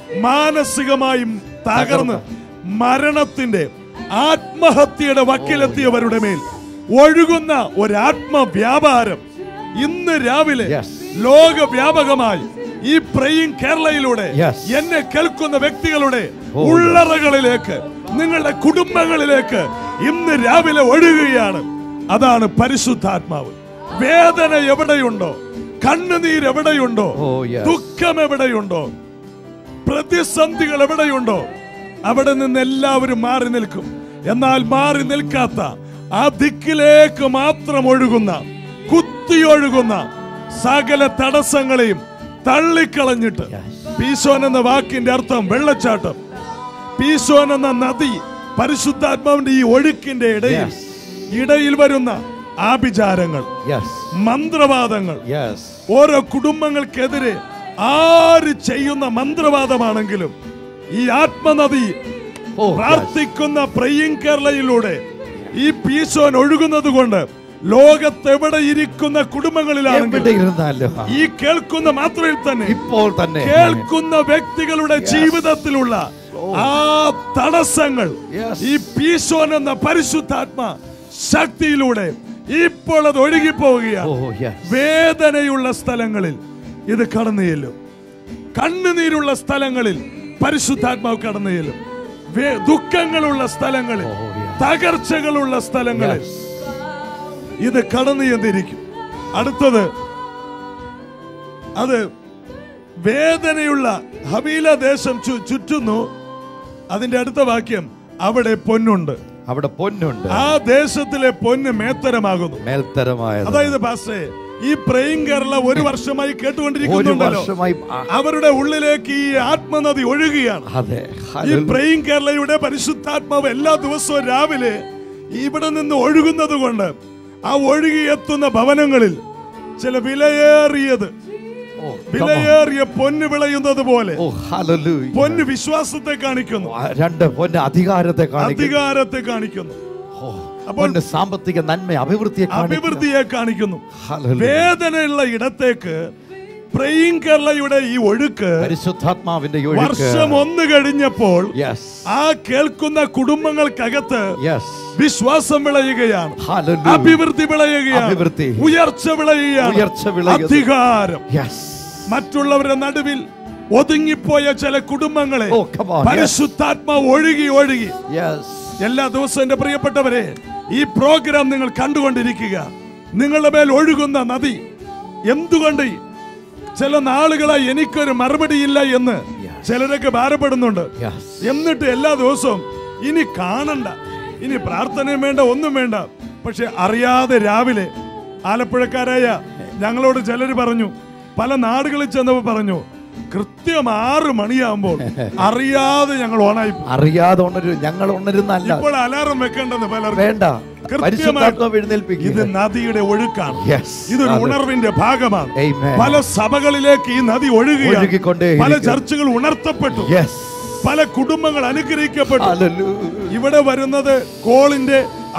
മാനസികമായും തകർന്ന് മരണത്തിന്റെ ആത്മഹത്യയുടെ വക്കിലെത്തിയവരുടെ മേൽ ഒഴുകുന്ന ഒരു ആത്മവ്യാപാരം ഇന്ന് രാവിലെ Yes. ലോകവ്യാപകമായി ഈ പ്രയിങ് കേരളയിലൂടെ Yes. എന്നെ കേൾക്കുന്ന വ്യക്തികളുടെ Oh, ഉള്ളറകളിലേക്ക് നിങ്ങളുടെ കുടുംബങ്ങളിലേക്ക് ഇന്ന് രാവിലെ ഒഴുകുകയാണ് അതാണ് പരിശുദ്ധാത്മാവ് വേദന എവിടെയുണ്ടോ കണ്ണുനീർ എവിടെയുണ്ടോ Oh, yes. ദുഃഖം എവിടെയുണ്ടോ പ്രതിസന്ധികൾ എവിടെയുണ്ടോ അവിടെ നിന്ന് എല്ലാവരും മാറി നിൽക്കും എന്നാൽ മാറി നിൽക്കാത്ത ആ ദിക്കിലേക്ക് മാത്രം ഒഴുകുന്ന കുത്തിയൊഴുകുന്ന സകല തടസ്സങ്ങളെയും തള്ളിക്കളഞ്ഞിട്ട് പീശോൻ എന്ന വാക്കിന്റെ അർത്ഥം വെള്ളച്ചാട്ടം പീശോൻ എന്ന നദി പരിശുദ്ധാത്മാവിന്റെ ഈ ഒഴുക്കിന്റെ ഇടയിൽ Yes. ഇടയിൽ വരുന്ന ആഭിചാരങ്ങൾ യെസ് മന്ത്രവാദങ്ങൾ യെസ് ഓരോ കുടുംബങ്ങൾക്കെതിരെ ആര് ചെയ്യുന്ന മന്ത്രവാദമാണെങ്കിലും ഈ ആത്മനദി ഓ പ്രാർത്ഥിക്കുന്ന പ്രയ്യം കേരളയിലൂടെ ഈ പീശോൻ ഒഴുകുന്നത് കൊണ്ട് ലോകത്തെവിടെ ഇരിക്കുന്ന കുടുംബങ്ങളിലാണെങ്കിൽ എവിടെ ഇരുന്നാലും ഈ കേൾക്കുന്ന മാത്രയിൽ തന്നെ ഇപ്പോൾ തന്നെ കേൾക്കുന്ന വ്യക്തികളുടെ ജീവിതത്തിലുള്ള ആ തടസ്സങ്ങൾ Yes. ഈ പീശോൻ എന്ന പരിശുദ്ധാത്മ ശക്തിയിലൂടെ ഇപ്പോൾ അത് ഒഴുകിപ്പോവുകയാണ് ഓ യെസ് വേദനയുള്ള സ്ഥലങ്ങളിൽ ഇത് കടന്നു ചെല്ലും കണ്ണുനീരുള്ള സ്ഥലങ്ങളിൽ പരിശുദ്ധാത്മാവ് കടന്നു ചെല്ലും വേ- ദുഃഖങ്ങളുള്ള സ്ഥലങ്ങളിൽ Oh, yeah. തകർച്ചകളുള്ള സ്ഥലങ്ങളിൽ Yes. ഇത് കടന്നു ചെന്നിരിക്കും അടുത്തത് അത് വേദനയുള്ള ഹബീല ദേശം ചു- ചുറ്റുന്നു അതിന്റെ അടുത്ത വാക്യം അവിടെ പൊന്നുണ്ട് അവിടെ പൊന്നുണ്ട് ആ ദേശത്തിലെ പൊന്ന് മേത്തരമാകുന്നു മേൽത്തരമായത് അതായത് പാസ്റ്റേ ഈ പ്രേം കേരള ഒരു വർഷമായി ഒരു കേട്ടുകൊണ്ടിരിക്കുന്നുണ്ടല്ലോ വർഷമായി ആ, അവരുടെ ഉള്ളിലേക്ക് ഈ ആത്മനദി ഒഴുകുകയാണ് അതെ ഈ ഹല്ലേലൂയ. പ്രേം കേരളയുടെ പരിശുദ്ധാത്മാവ് എല്ലാ ദിവസവും രാവിലെ ഇവിടെ നിന്ന് ഒഴുകുന്നത് കൊണ്ട് ആ ഒഴുകിയെത്തുന്ന ഭവനങ്ങളിൽ ചില വിലയേറിയത് ഓ, come on. വിലയേറിയ പൊന്ന് വിളയുന്നത് പോലെ ഓ ഹല്ലേലൂയ. പൊന്ന് വിശ്വാസത്തെ കാണിക്കുന്നു ആ, രണ്ട് പൊന്ന് അധികാരത്തെ കാണിക്കുന്നു അധികാരത്തെ കാണിക്കുന്നു ഓ, അപ്പോൾ- പൊന്ന് സാമ്പത്തിക നന്മ അഭിവൃദ്ധിയെ കാണിക്കുന്നു അഭിവൃദ്ധിയെ കാണിക്കുന്നു ഹല്ലേലൂയ. വേദനയുള്ള ഇടത്തേക്ക് പ്രേം കേരളയുടെ ഈ ഒഴുക്ക് പരിശുദ്ധാത്മാവിന്റെ ഈ ഒഴുക്ക് വർഷം ഒന്ന് കഴിഞ്ഞപ്പോൾ യെസ് ആ കേൾക്കുന്ന കുടുംബങ്ങൾക്കകത്ത് യെസ് വിശ്വാസം വിളയുകയാണ് ഹല്ലേലൂയ. അഭിവൃദ്ധി വിളയുകയാണ് അഭിവൃദ്ധി. ഉയർച്ച വിളയുകയാണ് ഉയർച്ച വിളയുന്നു. അധികാരം യെസ് മറ്റുള്ളവരുടെ നടുവിൽ ഒതുങ്ങിപ്പോയ ചില കുടുംബങ്ങളെ Oh, come on, yes. പരിശുദ്ധാത്മാവ് ഒഴുകി ഒഴുകി യെസ് എല്ലാ ദിവസവും എന്റെ പ്രിയപ്പെട്ടവരെ ഈ പ്രോഗ്രാം നിങ്ങൾ കണ്ടുകൊണ്ടിരിക്കുക നിങ്ങളുടെ മേൽ ഒഴുകുന്ന നദി എന്തുകൊണ്ട് ചില നാളുകളായി എനിക്കൊരു മറുപടിയില്ല എന്ന് ചിലരൊക്കെ ഭാരപ്പെടുന്നുണ്ട് യെസ് എന്നിട്ട് എല്ലാ ദിവസവും ഇനി കാണണ്ട ഇനി പ്രാർത്ഥനയും വേണ്ട ഒന്നും വേണ്ട പക്ഷെ അറിയാതെ രാവിലെ ആലപ്പുഴക്കാരായ ഞങ്ങളോട് ചിലർ പറഞ്ഞു പല നാടുകളിൽ ചെന്നപ്പോൾ പറഞ്ഞു കൃത്യം ആറ് മണിയാകുമ്പോൾ അറിയാതെ ഞങ്ങൾ ഓണായി പോകും. അറിയാതെ ഉണരും ഞങ്ങൾ ഉണരുന്നല്ല ഇപ്പോൾ അലാറം വെക്കേണ്ടെന്ന് പലർക്കും വേണ്ട പരിശുദ്ധാത്മാവ് എഴുന്നേൽപ്പിക്കുക ഇത് നദിയുടെ ഒഴുക്കാണ് Yes. ഇതൊരു അതെ. ഉണർവിന്റെ ഭാഗമാണ് Amen. പല സഭകളിലേക്ക് ഈ നദി ഒഴുകുകയാണ് ഒഴുകിക്കൊണ്ടേയിരിക്കും. പല ചർച്ചകൾ ഉണർത്തപ്പെട്ടു യെസ് പല കുടുംബങ്ങൾ അനുഗ്രഹിക്കപ്പെട്ടു ഹല്ലേലൂയ. ഇവിടെ വരുന്നത് കോളിന്റെ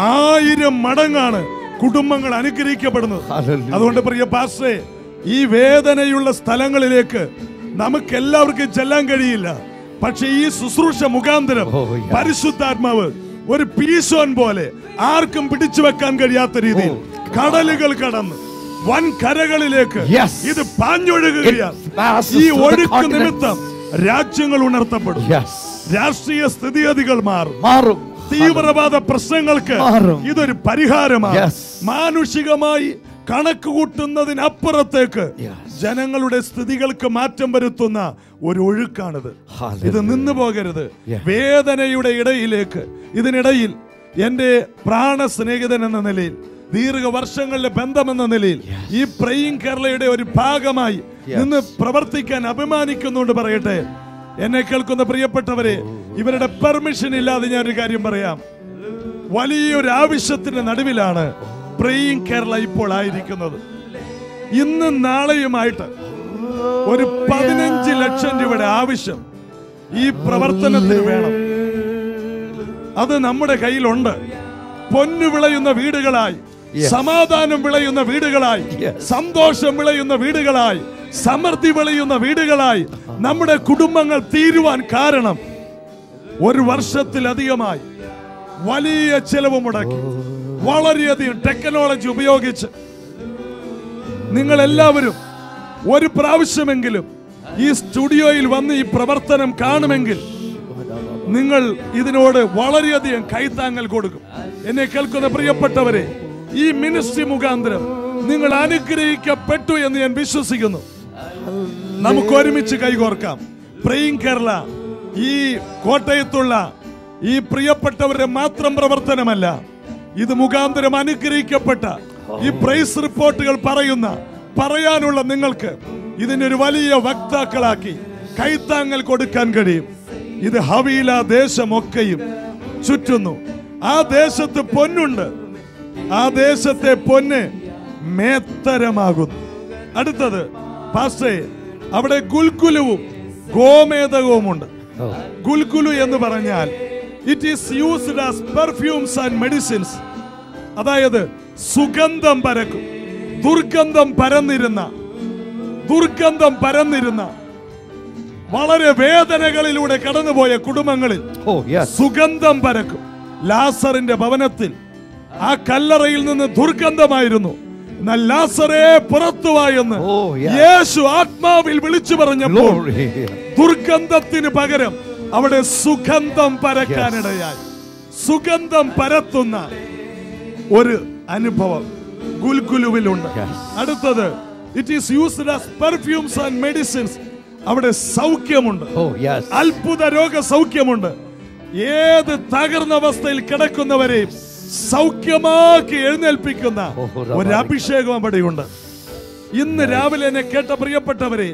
ആയിരം മടങ്ങാണ് കുടുംബങ്ങൾ അനുഗ്രഹിക്കപ്പെടുന്നത് ഹല്ലേലൂയ. അതുകൊണ്ട് പ്രിയ പാസ്റ്റേ ഈ വേദനയുള്ള സ്ഥലങ്ങളിലേക്ക് നമുക്ക് എല്ലാവർക്കും ചെല്ലാൻ കഴിയില്ല പക്ഷെ ഈ ശുശ്രൂഷ മുഖാന്തരം Oh, yeah. പരിശുദ്ധാത്മാവ് ഒരു പീശോൻ പോലെ ആർക്കും പിടിച്ചു വെക്കാൻ കഴിയാത്ത രീതിയിൽ Oh, കടലുകൾ കടന്ന് വൻ കരകളിലേക്ക് Yes. ഇത് പാഞ്ഞൊഴുകുകയാണ് It passes ഈ through the ഒഴുക്ക് continents. നിമിത്തം രാജ്യങ്ങൾ ഉണർത്തപ്പെടും യെസ് രാഷ്ട്രീയ സ്ഥിതിഗതികൾ മാറും മാറും തീവ്രവാദ പ്രശ്നങ്ങൾക്ക് മാറും. ഇതൊരു പരിഹാരമാണ് Yes. മാനുഷികമായി കണക്ക് കൂട്ടുന്നതിനപ്പുറത്തേക്ക് Yes. ജനങ്ങളുടെ സ്ഥിതികൾക്ക് മാറ്റം വരുത്തുന്ന ഒരു ഒഴുക്കാണിത് Hallelujah. ഇത് നിന്നു പോകരുത് Yeah. വേദനയുടെ ഇടയിലേക്ക് ഇതിനിടയിൽ എന്റെ പ്രാണ സ്നേഹിതൻ എന്ന നിലയിൽ ദീർഘ വർഷങ്ങളിലെ ബന്ധമെന്ന നിലയിൽ ഈ പ്രയിം കേരളയുടെ ഒരു ഭാഗമായി Yes. നിന്ന് പ്രവർത്തിക്കാൻ അഭിമാനിക്കുന്നുണ്ട് പറയട്ടെ എന്നെ കേൾക്കുന്ന പ്രിയപ്പെട്ടവരെ ഇവരുടെ പെർമിഷൻ ഇല്ലാതെ ഞാനൊരു കാര്യം പറയാം വലിയൊരു ആവശ്യത്തിന്റെ നടുവിലാണ് പ്രേയിങ് കേരള ഇപ്പോൾ ആയിരിക്കുന്നത് ഇന്നും നാളെയുമായിട്ട് ഒരു പതിനഞ്ച് ലക്ഷം രൂപയുടെ ആവശ്യം ഈ പ്രവർത്തനത്തിന് വേണം അത് നമ്മുടെ കയ്യിലുണ്ട് പൊന്നു വിളയുന്ന വീടുകളായി Yes. സമാധാനം വിളയുന്ന വീടുകളായി Yes. സന്തോഷം വിളയുന്ന വീടുകളായി സമൃദ്ധി വിളയുന്ന വീടുകളായി നമ്മുടെ കുടുംബങ്ങൾ തീരുവാൻ കാരണം ഒരു വർഷത്തിലധികമായി വലിയ ചെലവ് മുടക്കി വളരെയധികം ടെക്നോളജി ഉപയോഗിച്ച് നിങ്ങൾ എല്ലാവരും ഒരു പ്രാവശ്യമെങ്കിലും ഈ സ്റ്റുഡിയോയിൽ വന്ന് ഈ പ്രവർത്തനം കാണുമെങ്കിൽ നിങ്ങൾ ഇതിനോട് വളരെയധികം കൈത്താങ്ങൽ കൊടുക്കും എന്നെ കേൾക്കുന്ന പ്രിയപ്പെട്ടവരെ ഈ മിനിസ്ട്രി മുഖാന്തരം നിങ്ങൾ അനുഗ്രഹിക്കപ്പെട്ടു എന്ന് ഞാൻ വിശ്വസിക്കുന്നു നമുക്ക് ഒരുമിച്ച് കൈകോർക്കാം പ്രേയിങ് കേരള ഈ കോട്ടയത്തുള്ള ഈ പ്രിയപ്പെട്ടവരുടെ മാത്രം പ്രവർത്തനമല്ല ഇത് മുഖാന്തരം അനുഗ്രഹിക്കപ്പെട്ട ഈ പ്രൈസ് റിപ്പോർട്ടുകൾ പറയുന്ന പറയാനുള്ള നിങ്ങൾക്ക് ഇതിനൊരു വലിയ വക്താക്കളാക്കി കൈത്താങ്ങൽ കൊടുക്കാൻ കഴിയും ഇത് ഹവീല ദേശമൊക്കെയും ചുറ്റുന്നു ആ ദേശത്ത് പൊന്നുണ്ട് ആ ദേശത്തെ പൊന്ന് മേത്തരമാകുന്നു അടുത്തത് പാസ്റ്റേ അവിടെ ഗുൽക്കുലുവും ഗോമേതകവുമുണ്ട് ഗുൽക്കുലു എന്ന് പറഞ്ഞാൽ it is used as perfumes and medicines അതായത് സുഗന്ധം പരക്കും ദുർഗന്ധം പരന്നിരുന്ന ദുർഗന്ധം പരന്നിരുന്ന വളരെ വേദനകളിലൂടെ കടന്നുപോയ കുടുംബങ്ങളിൽ ഓ യെസ് സുഗന്ധം പരക്കും ലാസറിന്റെ ഭവനത്തിൽ ആ കല്ലറയിൽ നിന്ന് ദുർഗന്ധമായിരുന്നു എന്നാൽ ലാസറേ പുറത്തുവാ എന്ന് ഓ, yeah. യേശു ആത്മാവിൽ വിളിച്ചു പറഞ്ഞപ്പോൾ ഗ്ലോറി ദുർഗന്ധത്തിന് പകരം അവിടെ സുഗന്ധം പരക്കാനിടയായി സുഗന്ധം പരത്തുന്ന ഒരു അനുഭവം ഗുൽഗുലുവിലുണ്ട് Yes. അടുത്തത് it is used as perfumes and medicines അവിടെ സൗഖ്യമുണ്ട് ഓ യെസ് അത്ഭുത രോഗ സൗഖ്യമുണ്ട് ഏത് തകർന്ന അവസ്ഥയിൽ കിടക്കുന്നവരെയും സൗഖ്യമാക്കി എഴുന്നേൽപ്പിക്കുന്ന ഓ, റബ്ബേ. ഒരു അഭിഷേകം അവിടെയുണ്ട് ഇന്ന് രാവിലെ എന്നെ കേട്ട പ്രിയപ്പെട്ടവരെ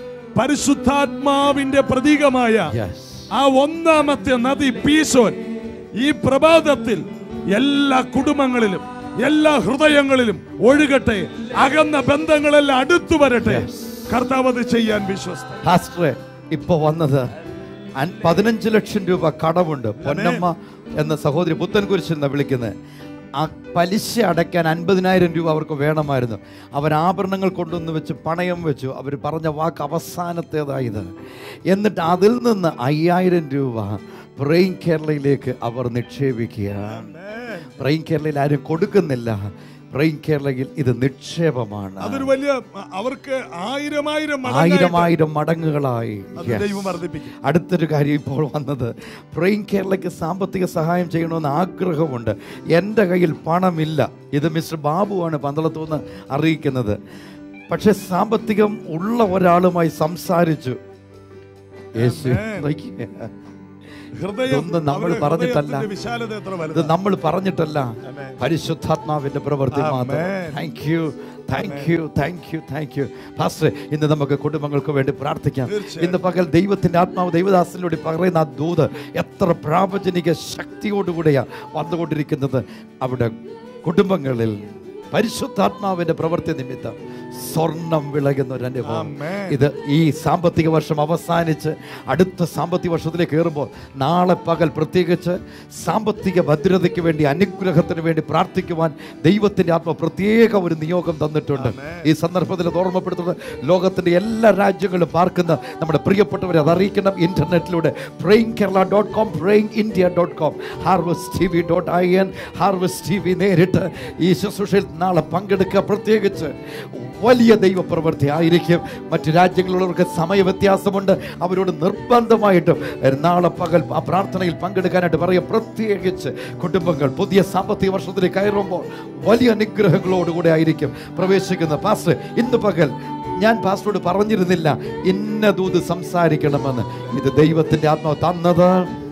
പരിശുദ്ധാത്മാവിന്റെ പ്രതീകമായ യെസ് ആ ഒന്നാമത്തെ നദി പീശോൻ ഈ പ്രഭാതത്തിൽ എല്ലാ കുടുംബങ്ങളിലും എല്ലാ ഹൃദയങ്ങളിലും ഒഴുകട്ടെ അകന്ന ബന്ധങ്ങളെല്ലാം അടുത്തു വരട്ടെ കർത്താവ് അത് ചെയ്യാൻ വിശ്വസ്ത പാസ്റ്ററെ ഇപ്പൊ വന്നത് അൻ- പതിനഞ്ച് ലക്ഷം രൂപ കടമുണ്ട് പൊന്നമ്മ എന്ന സഹോദരി പുത്തൻകുരിശ് എന്ന് വിളിക്കുന്നത് ആ പലിശ അടയ്ക്കാൻ അൻപതിനായിരം രൂപ അവർക്ക് വേണമായിരുന്നു അവർ ആഭരണങ്ങൾ കൊണ്ടുവന്ന് വെച്ച് പണയം വെച്ചു അവർ പറഞ്ഞ വാക്ക് അവസാനത്തേതായത് എന്നിട്ട് അതിൽ നിന്ന് അയ്യായിരം രൂപ ബ്രെയിൻ കേരളയിലേക്ക് അവർ നിക്ഷേപിക്കുക ബ്രെയിൻ കേരളയിൽ ആരും കൊടുക്കുന്നില്ല ബ്രെയിൻ കേരളയിൽ ഇത് നിക്ഷേപമാണ് അതൊരു വലിയ അവർക്ക് ആയിരം ആയിരം മടങ്ങായിട്ട് ആയിരം ആയിരം മടങ്ങുകളായി അത് Yes. ദൈവം വർദ്ധിപ്പിക്കും അടുത്തൊരു കാര്യം ഇപ്പോൾ വന്നത് പ്രൈം കേരളയ്ക്ക് സാമ്പത്തിക സഹായം ചെയ്യണമെന്ന് ആഗ്രഹമുണ്ട് എൻ്റെ കയ്യിൽ പണമില്ല ഇത് മിസ്റ്റർ ബാബുവാണ് പന്തളത്തുനിന്ന് അറിയിക്കുന്നത് പക്ഷെ സാമ്പത്തികം ഉള്ള ഒരാളുമായി സംസാരിച്ചു യേശു നോക്കിയേ. ഹൃദയം ഇതൊന്നും നമ്മൾ അവരുടെ പറഞ്ഞിട്ടല്ല. ഹൃദയത്തിന്റെ വിശാലത എത്ര ഇത് വലുതാ. നമ്മൾ പറഞ്ഞിട്ടല്ല പരിശുദ്ധാത്മാവിന്റെ പ്രവൃത്തി മാത്രം Amen. Thank you thank you thank you thank you pastor ഇന്ന് നമുക്ക് കുടുംബങ്ങൾക്ക് വേണ്ടി പ്രാർത്ഥിക്കാം തീർച്ചയായും. ഇന്ന് പകൽ ദൈവത്തിന്റെ ആത്മാവ് ദൈവദാസനിലൂടെ പറയുന്ന ആ ദൂത് എത്ര പ്രാപചനിക ശക്തിയോടുകൂടെയാ വന്നുകൊണ്ടിരിക്കുന്നത് അവിടെ കുടുംബങ്ങളിൽ പരിശുദ്ധാത്മാവിന്റെ പ്രവൃത്തി നിമിത്തം സ്വർണം വിളയുന്ന ഒരു അനുഭവം Amen. ഇത് ഈ സാമ്പത്തിക വർഷം അവസാനിച്ച് അടുത്ത സാമ്പത്തിക വർഷത്തിലേക്ക് കയറുമ്പോൾ നാളെ പകൽ പ്രത്യേകിച്ച് സാമ്പത്തിക ഭദ്രതയ്ക്ക് വേണ്ടി അനുഗ്രഹത്തിന് വേണ്ടി പ്രാർത്ഥിക്കുവാൻ ദൈവത്തിൻ്റെ ആത്മ പ്രത്യേക ഒരു നിയോഗം തന്നിട്ടുണ്ട് ഈ സന്ദർഭത്തിൽ അത് ഓർമ്മപ്പെടുത്തുന്നത് ലോകത്തിൻ്റെ എല്ലാ രാജ്യങ്ങളിലും പാർക്കുന്ന നമ്മുടെ പ്രിയപ്പെട്ടവരെ അത് അറിയിക്കണം ഇന്റർനെറ്റിലൂടെ praying Kerala dot com praying India dot com harvest T V dot I N harvest T V നേരിട്ട് ഈ ശുശ്രൂഷയിൽ നാളെ പങ്കെടുക്കുക പ്രത്യേകിച്ച് വലിയ ദൈവപ്രവൃത്തി ആയിരിക്കും മറ്റു രാജ്യങ്ങളിലുള്ളവർക്ക് സമയ വ്യത്യാസമുണ്ട് അവരോട് നിർബന്ധമായിട്ടും നാളെ പകൽ ആ പ്രാർത്ഥനയിൽ പങ്കെടുക്കാനായിട്ട് പറയുക പ്രത്യേകിച്ച് കുടുംബങ്ങൾ പുതിയ സാമ്പത്തിക വർഷത്തിലേക്ക് കയറുമ്പോൾ വലിയ അനുഗ്രഹങ്ങളോടുകൂടെ ആയിരിക്കും പ്രവേശിക്കുന്നത് പാസ്റ്റർ ഇന്ന് പകൽ ഞാൻ പാസ്റ്ററോട് പറഞ്ഞിരുന്നില്ല ഇന്ന ദൂത് സംസാരിക്കണമെന്ന് ഇത് ദൈവത്തിന്റെ ആത്മാവ് തന്നത്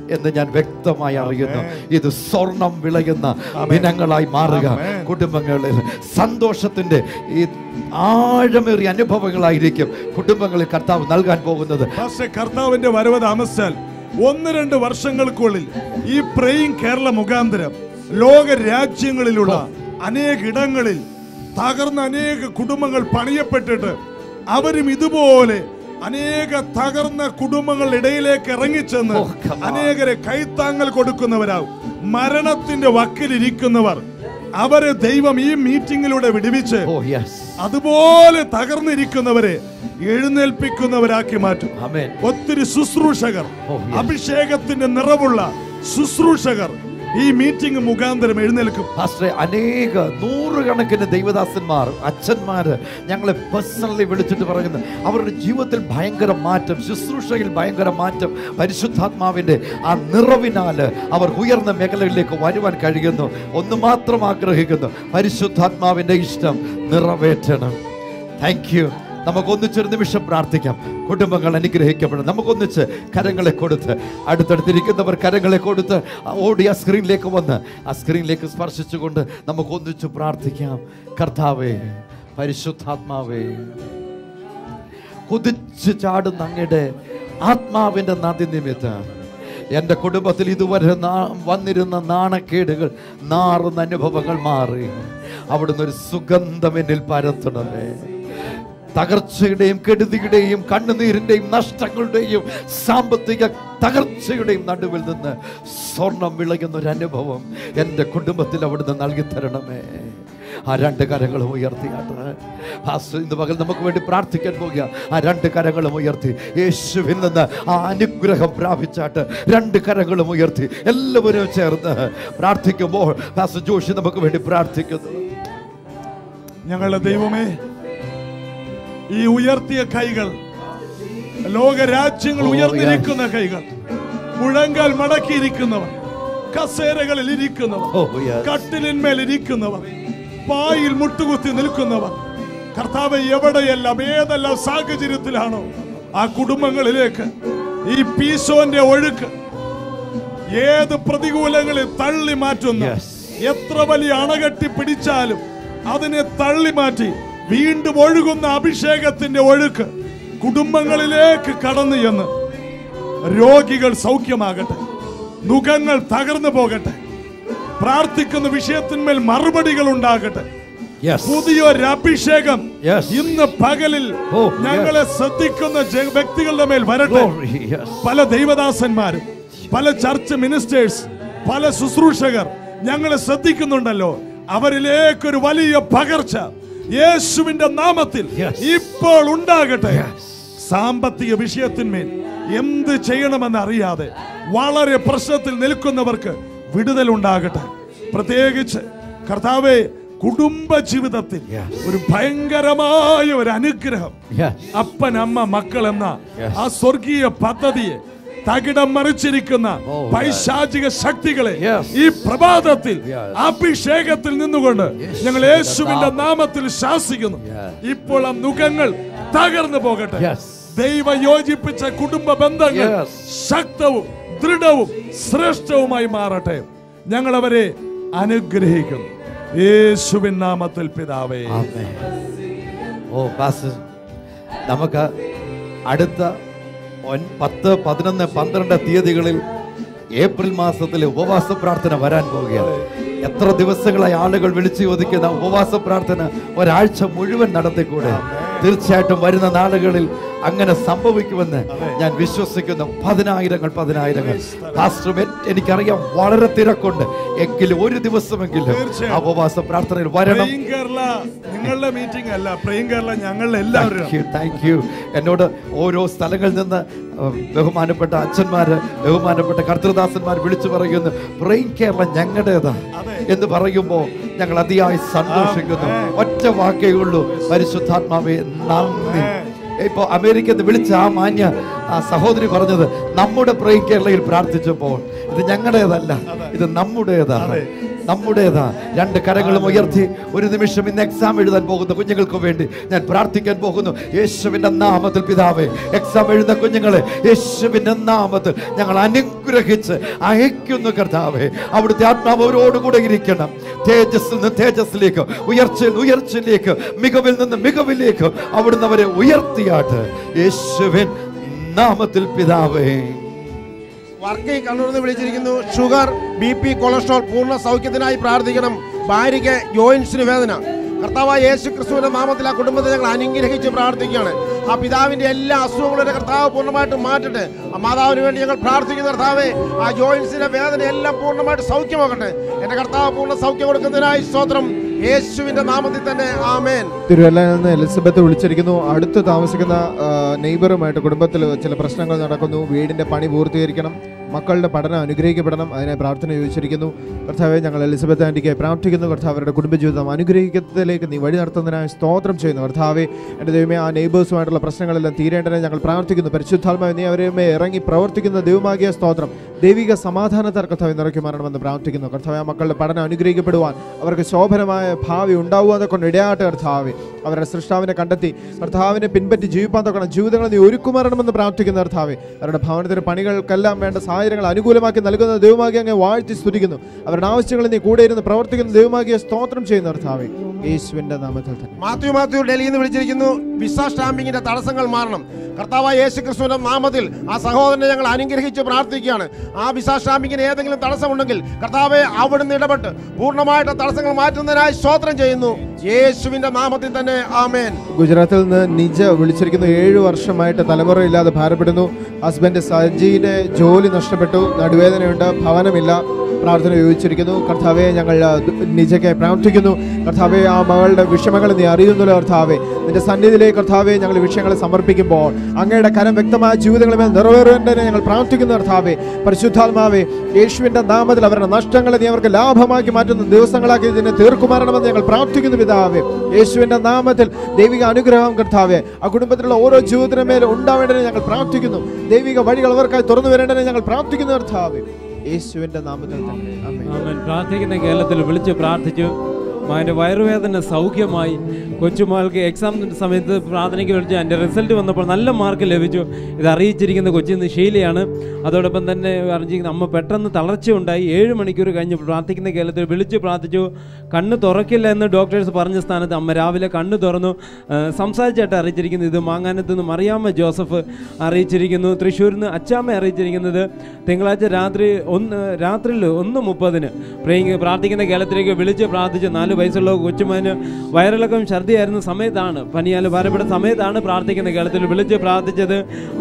എന്ന് ഞാൻ വ്യക്തമായി അറിയുന്നു ഇത് സ്വർണം വിളയുന്ന ദിനങ്ങളായി മാറുക കുടുംബങ്ങളിൽ സന്തോഷത്തിന്റെ ഈ ആഴമേറിയ അനുഭവങ്ങളായിരിക്കും കുടുംബങ്ങളിൽ കർത്താവ് നൽകാൻ പോകുന്നത് പക്ഷെ കർത്താവിന്റെ വരവ് താമസിച്ചാൽ ഒന്ന് രണ്ട് വർഷങ്ങൾക്കുള്ളിൽ ഈ പ്രേയിങ് കേരള മുഖാന്തരം ലോക രാജ്യങ്ങളിലുള്ള അനേക ഇടങ്ങളിൽ തകർന്ന അനേക കുടുംബങ്ങൾ പണിയപ്പെട്ടിട്ട് അവരും ഇതുപോലെ അനേക തകർന്ന കുടുംബങ്ങളുടെ ഇടയിലേക്ക് ഇറങ്ങിച്ചെന്ന് Oh, come on. അനേകരെ കൈത്താങ്ങൽ കൊടുക്കുന്നവരാവും മരണത്തിന്റെ വക്കിലിരിക്കുന്നവർ അവരെ ദൈവം ഈ മീറ്റിംഗിലൂടെ വിടുവിച്ച് ഓ യെസ് അതുപോലെ തകർന്നിരിക്കുന്നവരെ എഴുന്നേൽപ്പിക്കുന്നവരാക്കി മാറ്റും ആമേൻ ഒത്തിരി ശുശ്രൂഷകർ Oh, yes. അഭിഷേകത്തിന്റെ നിറവുള്ള ശുശ്രൂഷകർ ഈ മീറ്റിംഗ് മുഖാന്തരം എഴുന്നേൽക്കും പാസ്റ്ററെ അനേക നൂറുകണക്കിന് ദൈവദാസന്മാർ അച്ഛന്മാര് ഞങ്ങളെ പേഴ്സണലി വിളിച്ചിട്ട് പറയുന്നു അവരുടെ ജീവിതത്തിൽ ഭയങ്കര മാറ്റം ശുശ്രൂഷയിൽ ഭയങ്കര മാറ്റം പരിശുദ്ധാത്മാവിന്റെ ആ നിറവിനാല് അവർ ഉയർന്ന മേഖലകളിലേക്ക് വരുവാൻ കഴിയുന്നു ഒന്ന് മാത്രം ആഗ്രഹിക്കുന്നു പരിശുദ്ധാത്മാവിന്റെ ഇഷ്ടം നിറവേറ്റണം താങ്ക് യു നമുക്കൊന്നിച്ചൊരു നിമിഷം പ്രാർത്ഥിക്കാം കുടുംബങ്ങൾ അനുഗ്രഹിക്കപ്പെടണം നമുക്കൊന്നിച്ച് കരങ്ങളെ കൊടുത്ത് അടുത്തടുത്തിരിക്കുന്നവർ കരങ്ങളെ കൊടുത്ത് ആ ഓടി ആ സ്ക്രീനിലേക്ക് വന്ന് ആ സ്ക്രീനിലേക്ക് സ്പർശിച്ചുകൊണ്ട് നമുക്കൊന്നിച്ച് പ്രാർത്ഥിക്കാം കർത്താവേ പരിശുദ്ധാത്മാവേ കുതിച്ചു ചാടുന്ന അങ്ങയുടെ ആത്മാവിന്റെ നദി നിമിത്തം എൻ്റെ കുടുംബത്തിൽ ഇതുവരെ നാ- വന്നിരുന്ന നാണക്കേടുകൾ നാറുന്ന അനുഭവങ്ങൾ മാറി അവിടുന്ന് ഒരു സുഗന്ധം എന്നിൽ പരത്തണമേ തകർച്ചയുടെയും കെടുതിയുടെയും കണ്ണുനീരിന്റെയും നഷ്ടങ്ങളുടെയും സാമ്പത്തിക തകർച്ചയുടെയും നടുവിൽ നിന്ന് സ്വർണം വിളയുന്ന ഒരു അനുഭവം എൻ്റെ കുടുംബത്തിൽ അവിടുന്ന് നൽകി തരണമേ ആ രണ്ട് കരങ്ങളും ഉയർത്തിയാട്ട് പാസ്റ്റർ ഇന്ന് പകൽ നമുക്ക് വേണ്ടി പ്രാർത്ഥിക്കാൻ പോകുക ആ രണ്ട് കരങ്ങളും ഉയർത്തി യേശുവിൽ നിന്ന് ആ അനുഗ്രഹം പ്രാപിച്ചാട്ട് രണ്ട് കരങ്ങളും ഉയർത്തി എല്ലാവരും ചേർന്ന് പ്രാർത്ഥിക്കുമ്പോൾ പാസ്റ്റർ ജോഷി നമുക്ക് വേണ്ടി പ്രാർത്ഥിക്കുന്നു ഞങ്ങളുടെ ദൈവമേ ഈ ഉയർത്തിയ കൈകൾ ലോക രാജ്യങ്ങൾ Oh, ഉയർന്നിരിക്കുന്ന കൈകൾ മുഴങ്കാൽ മടക്കിയിരിക്കുന്നവർ കസേരകളിൽ ഇരിക്കുന്നവർ Oh, yes. കട്ടിലിന്മേൽ ഇരിക്കുന്നവർ പായിൽ മുട്ടുകുത്തി നിൽക്കുന്നവർ കർത്താവ് എവിടെയെല്ലാം ഏതെല്ലാം സാഹചര്യത്തിലാണോ ആ കുടുംബങ്ങളിലേക്ക് ഈ പീശോന്റെ ഒഴുക്ക് ഏത് പ്രതികൂലങ്ങളിൽ തള്ളി മാറ്റുന്നു Yes. എത്ര വലിയ അണകെട്ടി പിടിച്ചാലും അതിനെ തള്ളി മാറ്റി വീണ്ടും ഒഴുകുന്ന അഭിഷേകത്തിന്റെ ഒഴുക്ക് കുടുംബങ്ങളിലേക്ക് കടന്നു എന്ന് രോഗികൾ സൗഖ്യമാകട്ടെ മുഖങ്ങൾ തകർന്നു പോകട്ടെ പ്രാർത്ഥിക്കുന്ന വിഷയത്തിന്മേൽ മറുപടികൾ ഉണ്ടാകട്ടെ Yes. പുതിയൊരു അഭിഷേകം Yes. ഇന്ന് പകലിൽ Oh, yes. ഞങ്ങളെ ശ്രദ്ധിക്കുന്ന ജ- വ്യക്തികളുടെ മേൽ വരട്ടെ Glory, yes. പല ദൈവദാസന്മാരും പല ചർച്ച് മിനിസ്റ്റേഴ്സ് പല ശുശ്രൂഷകർ ഞങ്ങളെ ശ്രദ്ധിക്കുന്നുണ്ടല്ലോ അവരിലേക്കൊരു വലിയ പകർച്ച യേശുവിന്റെ നാമത്തിൽ Yes. ഇപ്പോൾ ഉണ്ടാകട്ടെ Yes. സാമ്പത്തിക വിഷയത്തിന്മേൽ എന്ത് ചെയ്യണമെന്ന് അറിയാതെ വളരെ പ്രശ്നത്തിൽ നിൽക്കുന്നവർക്ക് വിടുതൽ ഉണ്ടാകട്ടെ പ്രത്യേകിച്ച് കർത്താവെ കുടുംബ ജീവിതത്തിൽ Yes. ഒരു ഭയങ്കരമായ ഒരു അനുഗ്രഹം Yes. അപ്പൻ അമ്മ മക്കൾ എന്ന Yes. ആ സ്വർഗീയ പദ്ധതിയെ തകിടം മറിച്ചിരിക്കുന്ന Oh, yes. പൈശാചിക ശക്തികളെ Yes. ഈ പ്രഭാതത്തിൽ Yes. അഭിഷേകത്തിൽ നിന്നുകൊണ്ട് ഞങ്ങൾ യേശുവിന്റെ നാമത്തിൽ ശാസിക്കുന്നു Yes. ഇപ്പോൾ ആ മുഖങ്ങൾ തകർന്നു പോകട്ടെ Yes. ദൈവ യോജിപ്പിച്ച കുടുംബ ബന്ധങ്ങൾ Yes. ശക്തവും ദൃഢവും ശ്രേഷ്ഠവുമായി മാറട്ടെ ഞങ്ങൾ അവരെ അനുഗ്രഹിക്കുന്നു യേശുവിൻ നാമത്തിൽ പിതാവേ ആമേൻ. ഓ പാസ്റ്റർ നമുക്ക് അടുത്ത ഒൻ- പത്ത് പതിനൊന്ന് പന്ത്രണ്ട് തീയതികളിൽ ഏപ്രിൽ മാസത്തിലെ ഉപവാസ പ്രാർത്ഥന വരാൻ പോവുകയാണ് എത്ര ദിവസങ്ങളായി ആളുകൾ വിളിച്ചു ചോദിക്കുന്ന ഉപവാസ പ്രാർത്ഥന ഒരാഴ്ച മുഴുവൻ നടത്തിക്കൂടെ തീർച്ചയായിട്ടും വരുന്ന നാളുകളിൽ അങ്ങനെ സംഭവിക്കുമെന്ന് ഞാൻ വിശ്വസിക്കുന്നു പതിനായിരങ്ങൾ പതിനായിരങ്ങൾ പാസ്റ്റർ എൻ- എനിക്കറിയാം വളരെ തിരക്കുണ്ട് എങ്കിലും ഒരു ദിവസമെങ്കിലും ആ ഉപവാസ പ്രാർത്ഥനയിൽ വരണം പ്രേം കേരള നിങ്ങളുടെ മീറ്റിംഗ് അല്ല പ്രേം കേരള ഞങ്ങളുടെ എല്ലാവരും താങ്ക് യു താങ്ക് യു എന്നോട് ഓരോ സ്ഥലങ്ങളിൽ നിന്ന് ഉം, ബഹുമാനപ്പെട്ട അച്ഛന്മാര് ബഹുമാനപ്പെട്ട കർത്തൃദാസന്മാർ വിളിച്ചു പറയുന്നു ബ്രെയിൻ കേരളം ഞങ്ങളുടേതാ എന്ന് പറയുമ്പോൾ ഞങ്ങൾ അതിയായി സന്തോഷിക്കുന്നു ഒറ്റ വാക്കേ ഉള്ളൂ പരിശുദ്ധാത്മാവേ നന്ദി ഇപ്പോൾ അമേരിക്കയിൽ നിന്ന് വിളിച്ച ആ മാന്യ ആ സഹോദരി പറഞ്ഞത് നമ്മുടെ പ്രേം കേരളയിൽ പ്രാർത്ഥിച്ചപ്പോൾ ഇത് ഞങ്ങളുടേതല്ല ഇത് നമ്മുടേതാണ് നമ്മുടേതാ രണ്ട് കരങ്ങളും ഉയർത്തി ഒരു നിമിഷം ഇന്ന് എക്സാം എഴുതാൻ പോകുന്ന കുഞ്ഞുങ്ങൾക്ക് വേണ്ടി ഞാൻ പ്രാർത്ഥിക്കാൻ പോകുന്നു യേശുവിന്റെ നാമത്തിൽ പിതാവേ എക്സാം എഴുതുന്ന കുഞ്ഞുങ്ങളെ യേശുവിന്റെ നാമത്തിൽ ഞങ്ങൾ അനുഗ്രഹിച്ച് അയക്കുന്നു കർത്താവേ അവിടുത്തെ ആത്മാവ് അവരോടുകൂടെ ഇരിക്കണം തേജസ്സിൽ നിന്ന് തേജസ്സിലേക്ക് ഉയർച്ചയിൽ നിന്ന് ഉയർച്ചയിലേക്ക് മികവിൽ നിന്ന് മികവിലേക്ക് അവിടുന്ന് അവരെ ഉയർത്തിയാട്ട് യേശുവിൻ നാമത്തിൽ പിതാവേ വർക്കി കണ്ണൂരിൽ നിന്ന് വിളിച്ചിരിക്കുന്നു ഷുഗർ ബി പി കൊളസ്ട്രോൾ പൂർണ്ണ സൗഖ്യത്തിനായി പ്രാർത്ഥിക്കണം ഭാര്യയ്ക്ക് ജോയിൻസിന് വേദന കർത്താവായ യേശു ക്രിസ്തുവിന്റെ നാമത്തിൽ ആ കുടുംബത്തെ ഞങ്ങൾ അനുഗ്രഹിച്ച് പ്രാർത്ഥിക്കുകയാണ് ആ പിതാവിന്റെ എല്ലാ അസുഖങ്ങളുടെ കർത്താവ് പൂർണ്ണമായിട്ട് മാറ്റട്ടെ ആ മാതാവിന് വേണ്ടി ഞങ്ങൾ പ്രാർത്ഥിക്കുന്ന കർത്താവെ ആ ജോയിൻസിന്റെ വേദന എല്ലാം പൂർണ്ണമായിട്ട് സൗഖ്യമാകട്ടെ എന്റെ കർത്താവ് പൂർണ്ണ സൗഖ്യം കൊടുക്കുന്നതിനായി സ്തോത്രം യേശുവിന്റെ നാമത്തിൽ തന്നെ ആമേൻ തിരുവല്ലയിൽ നിന്ന് എലിസബത്ത് വിളിച്ചിരിക്കുന്നു അടുത്ത് താമസിക്കുന്ന നെയ്ബറുമായിട്ട് കുടുംബത്തിൽ ചില പ്രശ്നങ്ങൾ നടക്കുന്നു വീടിന്റെ പണി പൂർത്തീകരിക്കണം മക്കളുടെ പഠനം അനുഗ്രഹിക്കപ്പെടണം അതിനെ പ്രാർത്ഥന ചോദിച്ചിരിക്കുന്നു കർത്താവെ ഞങ്ങൾ എലിസബത്ത് ആൻറ്റിക്ക് പ്രാർത്ഥിക്കുന്നു കർത്താവ് അവരുടെ കുടുംബജീവിതം അനുഗ്രഹിക്കത്തിലേക്ക് നീ വഴി നടത്തുന്നതിനായി സ്തോത്രം ചെയ്യുന്നു കർത്താവെ എൻ്റെ ദൈവമേ ആ നെയ്ബേഴ്സുമായിട്ടുള്ള പ്രശ്നങ്ങളെല്ലാം തീരേണ്ടതിനെ ഞങ്ങൾ പ്രാർത്ഥിക്കുന്നു പരിശുദ്ധാത്മാവ് നീ അവരെ ഇറങ്ങി പ്രവർത്തിക്കുന്ന ദൈവമാകിയ സ്തോത്രം ദൈവിക സമാധാനത്താൽ കർത്താവ് നിറയ്ക്ക് മാറണമെന്ന് പ്രാർത്ഥിക്കുന്നു കർത്താവ് ആ മക്കളുടെ പഠനം അനുഗ്രഹിക്കപ്പെടുവാൻ അവർക്ക് ശോഭനമായ ഭാവി ഉണ്ടാവുക കൊണ്ട് ഇടയാട്ട് കർത്താവെ അവരുടെ സൃഷ്ടാവിനെ കണ്ടെത്തി കർത്താവിനെ പിൻപറ്റി ജീവിപ്പാൻ തൊക്കണം ജീവിതങ്ങൾ നീ ഒരുക്കുമാറണമെന്ന് പ്രാർത്ഥിക്കുന്ന കർത്താവെ അവരുടെ ഭവനത്തിന് പണികൾക്കെല്ലാം വേണ്ട സാഹചര്യങ്ങൾ അനുകൂലമാക്കി നൽകുന്ന ദൈവമാക്കി അങ്ങ് വാഴ്ത്തി സ്തുതിക്കുന്നു അവരുടെ ആവശ്യങ്ങളിൽ നീ കൂടെ ഇരുന്ന് പ്രവർത്തിക്കുന്ന ദൈവമാകിയ സ്തോത്രം ചെയ്യുന്ന കർത്താവെ യേശുവിന്റെ നാമത്തിൽ തന്നെ മാത്യു മാത്യു ഡൽഹിയിൽ നിന്ന് വിളിച്ചിരിക്കുന്നു വിസ സ്റ്റാമ്പിങ്ങിന്റെ തടസ്സങ്ങൾ മാറണം കർത്താവായ യേശു ക്രിസ്തുവിന്റെ നാമത്തിൽ ആ സഹോദരനെ ഞങ്ങൾ അനുഗ്രഹിച്ച് പ്രാർത്ഥിക്കുകയാണ് ആ വിസ സ്റ്റാമ്പിങ്ങിന് ഏതെങ്കിലും തടസ്സമുണ്ടെങ്കിൽ കർത്താവെ അവിടുന്ന് ഇടപെട്ട് പൂർണ്ണമായിട്ട് ആ തടസ്സങ്ങൾ മാറ്റുന്നതിനായി സ്തോത്രം ചെയ്യുന്നു യേശുവിന്റെ നാമത്തിൽ തന്നെ ആമേൻ ഗുജറാത്തിൽ നിന്ന് നിജ വിളിച്ചിരിക്കുന്നു ഏഴു വർഷമായിട്ട് തലമുറയില്ലാതെ ഭാരപ്പെടുന്നു ഹസ്ബൻഡ് സജിയുടെ ജോലി നഷ്ടപ്പെട്ടു നടുവേദനയുണ്ട് ഭവനമില്ല പ്രാർത്ഥന ചോദിച്ചിരിക്കുന്നു കർത്താവെ ഞങ്ങൾ ആ, ദു- നിജയ്ക്ക് പ്രാർത്ഥിക്കുന്നു കർത്താവെ ആ മകളുടെ വിഷമങ്ങൾ നീ അറിയുന്നല്ലോ കർത്താവെ നിന്റെ സന്നിധിയിലേക്ക് കർത്താവെ ഞങ്ങൾ വിഷയങ്ങളെ സമർപ്പിക്കുമ്പോൾ അങ്ങയുടെ കരം വ്യക്തമായ ജീവിതങ്ങളുമേൽ നിറവേറേണ്ടതിനെ ഞങ്ങൾ പ്രാർത്ഥിക്കുന്നു കർത്താവെ പരിശുദ്ധാത്മാവെ യേശുവിന്റെ നാമത്തിൽ അവരുടെ നഷ്ടങ്ങളെ നീ അവർക്ക് ലാഭമാക്കി മാറ്റുന്ന ദിവസങ്ങളാക്കി ഇതിനെ തീർക്കുമാറണമെന്ന് ഞങ്ങൾ പ്രാർത്ഥിക്കുന്നു പിതാവേ യേശുവിന്റെ നാമത്തിൽ ദൈവിക അനുഗ്രഹം കർത്താവെ ആ കുടുംബത്തിലുള്ള ഓരോ ജീവിതത്തിനും മേൽ ഉണ്ടാവേണ്ടതിനെ ഞങ്ങൾ പ്രാർത്ഥിക്കുന്നു ദൈവിക വഴികൾ അവർക്കായി തുറന്നു വരേണ്ടതിനെ ഞങ്ങൾ പ്രാർത്ഥിക്കുന്നു കർത്താവെ യേശുവിന്റെ നാമത്തിൽ തന്നെ ആമേൻ. ആമേൻ പ്രാർത്ഥിക്കുന്ന കേരളത്തിൽ വിളിച്ച് പ്രാർത്ഥിച്ചു മകൻ്റെ വയറുവേദന സൗഖ്യമായി കൊച്ചുമകൾക്ക് എക്സാം സമയത്ത് പ്രാർത്ഥനയ്ക്ക് വിളിച്ചു എൻ്റെ റിസൾട്ട് വന്നപ്പോൾ നല്ല മാർക്ക് ലഭിച്ചു ഇത് അറിയിച്ചിരിക്കുന്ന കൊച്ചിന്ന് ഷീലയാണ് അതോടൊപ്പം തന്നെ അറിയിച്ചിരിക്കുന്ന അമ്മ പെട്ടെന്ന് തളർച്ചയുണ്ടായി ഏഴ് മണിക്കൂർ കഴിഞ്ഞ് പ്രാർത്ഥിക്കുന്ന കേരളത്തിൽ വിളിച്ച് പ്രാർത്ഥിച്ചു കണ്ണ് തുറക്കില്ല എന്ന് ഡോക്ടേഴ്സ് പറഞ്ഞ സ്ഥാനത്ത് അമ്മ രാവിലെ കണ്ണ് തുറന്നു ആ, സംസാരിച്ചായിട്ട് അറിയിച്ചിരിക്കുന്നത് ഇത് മാങ്ങാനത്ത് നിന്ന് മറിയാമ്മ ജോസഫ് അറിയിച്ചിരിക്കുന്നു തൃശ്ശൂരിൽ നിന്ന് അച്ചാമ്മ അറിയിച്ചിരിക്കുന്നത് തിങ്കളാഴ്ച രാത്രി ഒന്ന് രാത്രിയിൽ ഒന്ന് മുപ്പതിന് പ്രേ- പ്രാർത്ഥിക്കുന്ന കേരളത്തിലേക്ക് വിളിച്ച് പ്രാർത്ഥിച്ച് നാല് വയസ്സുള്ള കൊച്ചുമകന് വയറിളക്കം ഛർദിയായിരുന്ന സമയത്താണ് പനിയാൽ ഭാരപ്പെട്ട സമയത്താണ് പ്രാർത്ഥിക്കുന്ന കേരളത്തിൽ വിളിച്ച് പ്രാർത്ഥിച്ചത്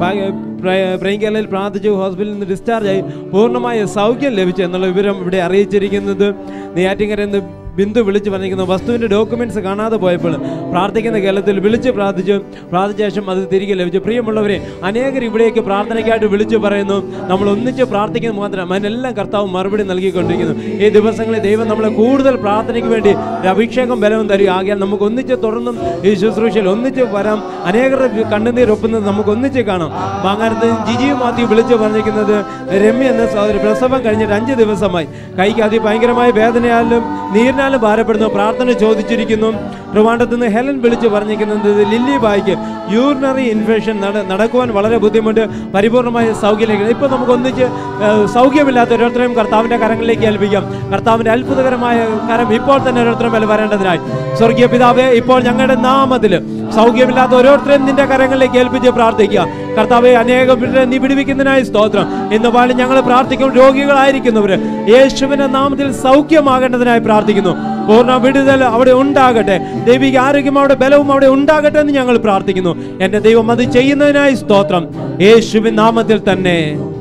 പ്രേങ്കലയിൽ പ്രാർത്ഥിച്ചു ഹോസ്പിറ്റലിൽ നിന്ന് ഡിസ്ചാർജ് ആയി പൂർണ്ണമായ സൗഖ്യം ലഭിച്ചു എന്നുള്ള വിവരം ഇവിടെ അറിയിച്ചിരിക്കുന്നത് നെയ്യാറ്റിങ്കര എന്ന് ബിന്ദു വിളിച്ച് പറഞ്ഞിരിക്കുന്നു വസ്തുവിൻ്റെ ഡോക്യുമെന്റ്സ് കാണാതെ പോയപ്പോൾ പ്രാർത്ഥിക്കുന്ന കേരളത്തിൽ വിളിച്ച് പ്രാർത്ഥിച്ചു പ്രാർത്ഥിച്ച ശേഷം അത് തിരികെ ലഭിച്ചു പ്രിയമുള്ളവരെ അനേകർ ഇവിടേക്ക് പ്രാർത്ഥനയ്ക്കായിട്ട് വിളിച്ചു പറയുന്നു നമ്മൾ ഒന്നിച്ച് പ്രാർത്ഥിക്കുന്നത് മാത്രം അതിനെല്ലാം കർത്താവ് മറുപടി നൽകിക്കൊണ്ടിരിക്കുന്നു ഈ ദിവസങ്ങളിൽ ദൈവം നമ്മളെ കൂടുതൽ പ്രാർത്ഥനയ്ക്ക് വേണ്ടി ഒരു അഭിഷേകം ബലവും തരും ആകിയാൽ നമുക്ക് ഒന്നിച്ച് തുറന്നും ഈ ശുശ്രൂഷയിൽ ഒന്നിച്ച് വരാം അനേകരുടെ കണ്ണുനീരൊപ്പുന്നത് നമുക്ക് ഒന്നിച്ച് കാണാം മാങ്ങാനത്ത് ജിജിയും മാത്യു വിളിച്ചു പറഞ്ഞിരിക്കുന്നത് രമ്യ എന്ന സഹോദരി പ്രസവം കഴിഞ്ഞിട്ട് അഞ്ച് ദിവസമായി കൈക്ക് അതി ഭയങ്കരമായ വേദനയാലും നീരിനാലും ഭാരപ്പെടുന്നു പ്രാർത്ഥന ചോദിച്ചിരിക്കുന്നു ട്രിവാൻഡത്ത് നിന്ന് ഹെലൻ വിളിച്ചു പറഞ്ഞിരിക്കുന്നത് ലില്ലി ബായിക്ക് യൂറിനറി ഇൻഫെക്ഷൻ നട നടക്കുവാൻ വളരെ ബുദ്ധിമുട്ട് പരിപൂർണമായ സൗഖ്യത്തിലേക്ക് ഇപ്പോൾ നമുക്ക് ഒന്നിച്ച് ഏഹ്, സൗഖ്യമില്ലാത്ത ഓരോരുത്തരെയും കർത്താവിൻ്റെ കരങ്ങളിലേക്ക് ഏൽപ്പിക്കാം കർത്താവിൻ്റെ അത്ഭുതകരമായ കരം ഇപ്പോൾ തന്നെ ഓരോരുത്തരും മേൽ വരേണ്ടതിനായി സ്വർഗീയ പിതാവേ ഇപ്പോൾ ഞങ്ങളുടെ നാമത്തിൽ സൗഖ്യമില്ലാത്ത ഓരോരുത്തരെയും നിന്റെ കരങ്ങളിലേക്ക് ഏൽപ്പിച്ച് പ്രാർത്ഥിക്കുക കർത്താവെ അനേകം പേരെ നീ വിടുവിക്കുന്നതിനായി സ്തോത്രം ഇന്ന് പാടി ഞങ്ങൾ പ്രാർത്ഥിക്കും രോഗികളായിരിക്കുന്നവര് യേശുവിന്റെ നാമത്തിൽ സൗഖ്യമാകേണ്ടതിനായി പ്രാർത്ഥിക്കുന്നു പൂർണ്ണ വിടുതൽ അവിടെ ഉണ്ടാകട്ടെ ദൈവിക ആരോഗ്യം അവിടെ ബലവും അവിടെ ഉണ്ടാകട്ടെ എന്ന് ഞങ്ങൾ പ്രാർത്ഥിക്കുന്നു എന്റെ ദൈവം അത് ചെയ്യുന്നതിനായി സ്തോത്രം യേശുവിൻ നാമത്തിൽ തന്നെ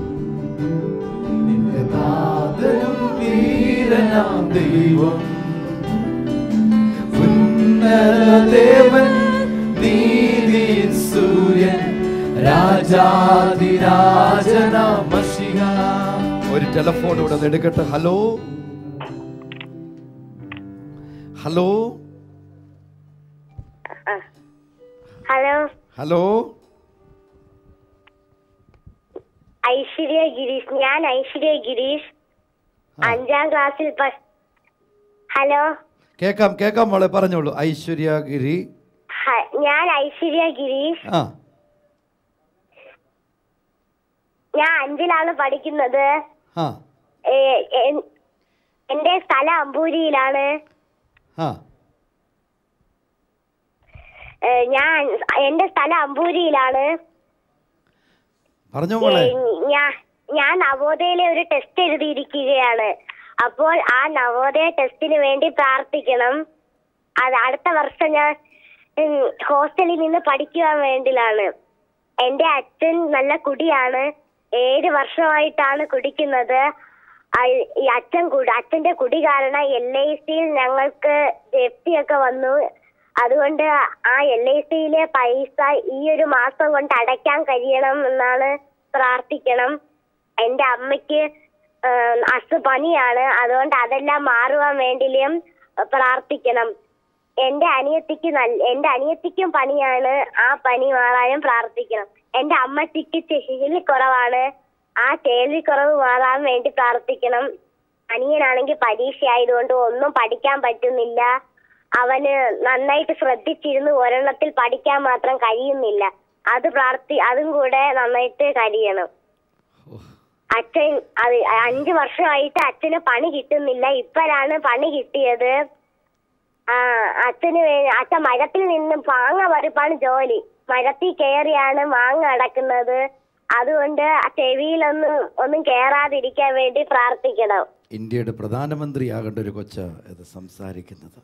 ദൈവം ഉന്നതദേവൻ നീതിൻ സൂര്യൻ രാജാതിരാജനാമശിക ഒരു ടെലഫോൺ ഇവിടെ നിന്ന് എടുക്കട്ടെ hello hello hello hello Aishwarya Girish ഞാൻ ഐശ്വര്യ ഗിരീഷ് അഞ്ചാം ക്ലാസ്സിൽ പ- ഹലോ കേക്കാം കേക്കാം മോളെ പറഞ്ഞോളൂ ഐശ്വര്യ ഗിരി ഹ- ഞാൻ ഐശ്വര്യ ഗിരീഷ് ആ ഞാൻ അഞ്ചിലാണ് പഠിക്കുന്നത് ആ ഏ, എൻ- എന്റെ സ്ഥലം അമ്പൂരിയിലാണ് ആ ഏ, ഞാൻ എന്റെ സ്ഥലം അമ്പൂരിയിലാണ് പറഞ്ഞോ മോളെ ഏ, ഞാൻ ഞാൻ നവോദയയിലെ ഒരു ടെസ്റ്റ് എഴുതിയിരിക്കുകയാണ് അപ്പോൾ ആ നവോദയ ടെസ്റ്റിന് വേണ്ടി പ്രാർത്ഥിക്കണം അത് അടുത്ത വർഷം ഞാൻ ഉം, ഹോസ്റ്റലിൽ നിന്ന് പഠിക്കുവാൻ വേണ്ടിലാണ് എന്റെ അച്ഛൻ നല്ല കുടിയാണ് ഏഴ് വർഷമായിട്ടാണ് കുടിക്കുന്നത് അയ്- ഈ അച്ഛൻ കുടി അച്ഛന്റെ കുടി കാരണം എൽ ഐ സിയിൽ ഞങ്ങൾക്ക് ജപ്തി ഒക്കെ വന്നു അതുകൊണ്ട് ആ എൽ ഐ സിയിലെ പൈസ ഈ ഒരു മാസം കൊണ്ട് അടയ്ക്കാൻ കഴിയണം എന്നാണ് പ്രാർത്ഥിക്കണം എന്റെ അമ്മയ്ക്ക് ഏഹ്, അസു പനിയാണ് അതുകൊണ്ട് അതെല്ലാം മാറുവാൻ വേണ്ടിയും പ്രാർത്ഥിക്കണം എന്റെ അനിയത്തിക്ക് നല്ല എന്റെ അനിയത്തിക്കും പനിയാണ് ആ പനി മാറാനും പ്രാർത്ഥിക്കണം എന്റെ അമ്മച്ചിക്ക് ചെവിയിൽ കുറവാണ് ആ കേൾവി കുറവ് മാറാൻ വേണ്ടി പ്രാർത്ഥിക്കണം അനിയനാണെങ്കിൽ പരീക്ഷ ആയതുകൊണ്ട് ഒന്നും പഠിക്കാൻ പറ്റുന്നില്ല അവന് നന്നായിട്ട് ശ്രദ്ധിച്ചിരുന്ന് ഒരെണ്ണത്തിൽ പഠിക്കാൻ മാത്രം കഴിയുന്നില്ല അത് പ്രാർത്ഥി അതും കൂടെ നന്നായിട്ട് കഴിയണം അച്ഛൻ അത് അഞ്ചു വർഷമായിട്ട് അച്ഛന് പണി കിട്ടുന്നില്ല ഇപ്പോഴാണ് പണി കിട്ടിയത് ആ അച്ഛന് വേ- അച്ഛൻ മരത്തിൽ നിന്ന് മാങ്ങ പറിപ്പാണ് ജോലി മരത്തിൽ കയറിയാണ് മാങ്ങ അടക്കുന്നത് അതുകൊണ്ട് ആ ചെവിയിലൊന്നും ഒന്നും കേറാതിരിക്കാൻ വേണ്ടി പ്രാർത്ഥിക്കണം ഇന്ത്യയുടെ പ്രധാനമന്ത്രിയാകേണ്ട ഒരു കൊച്ച ഇത് സംസാരിക്കുന്നത്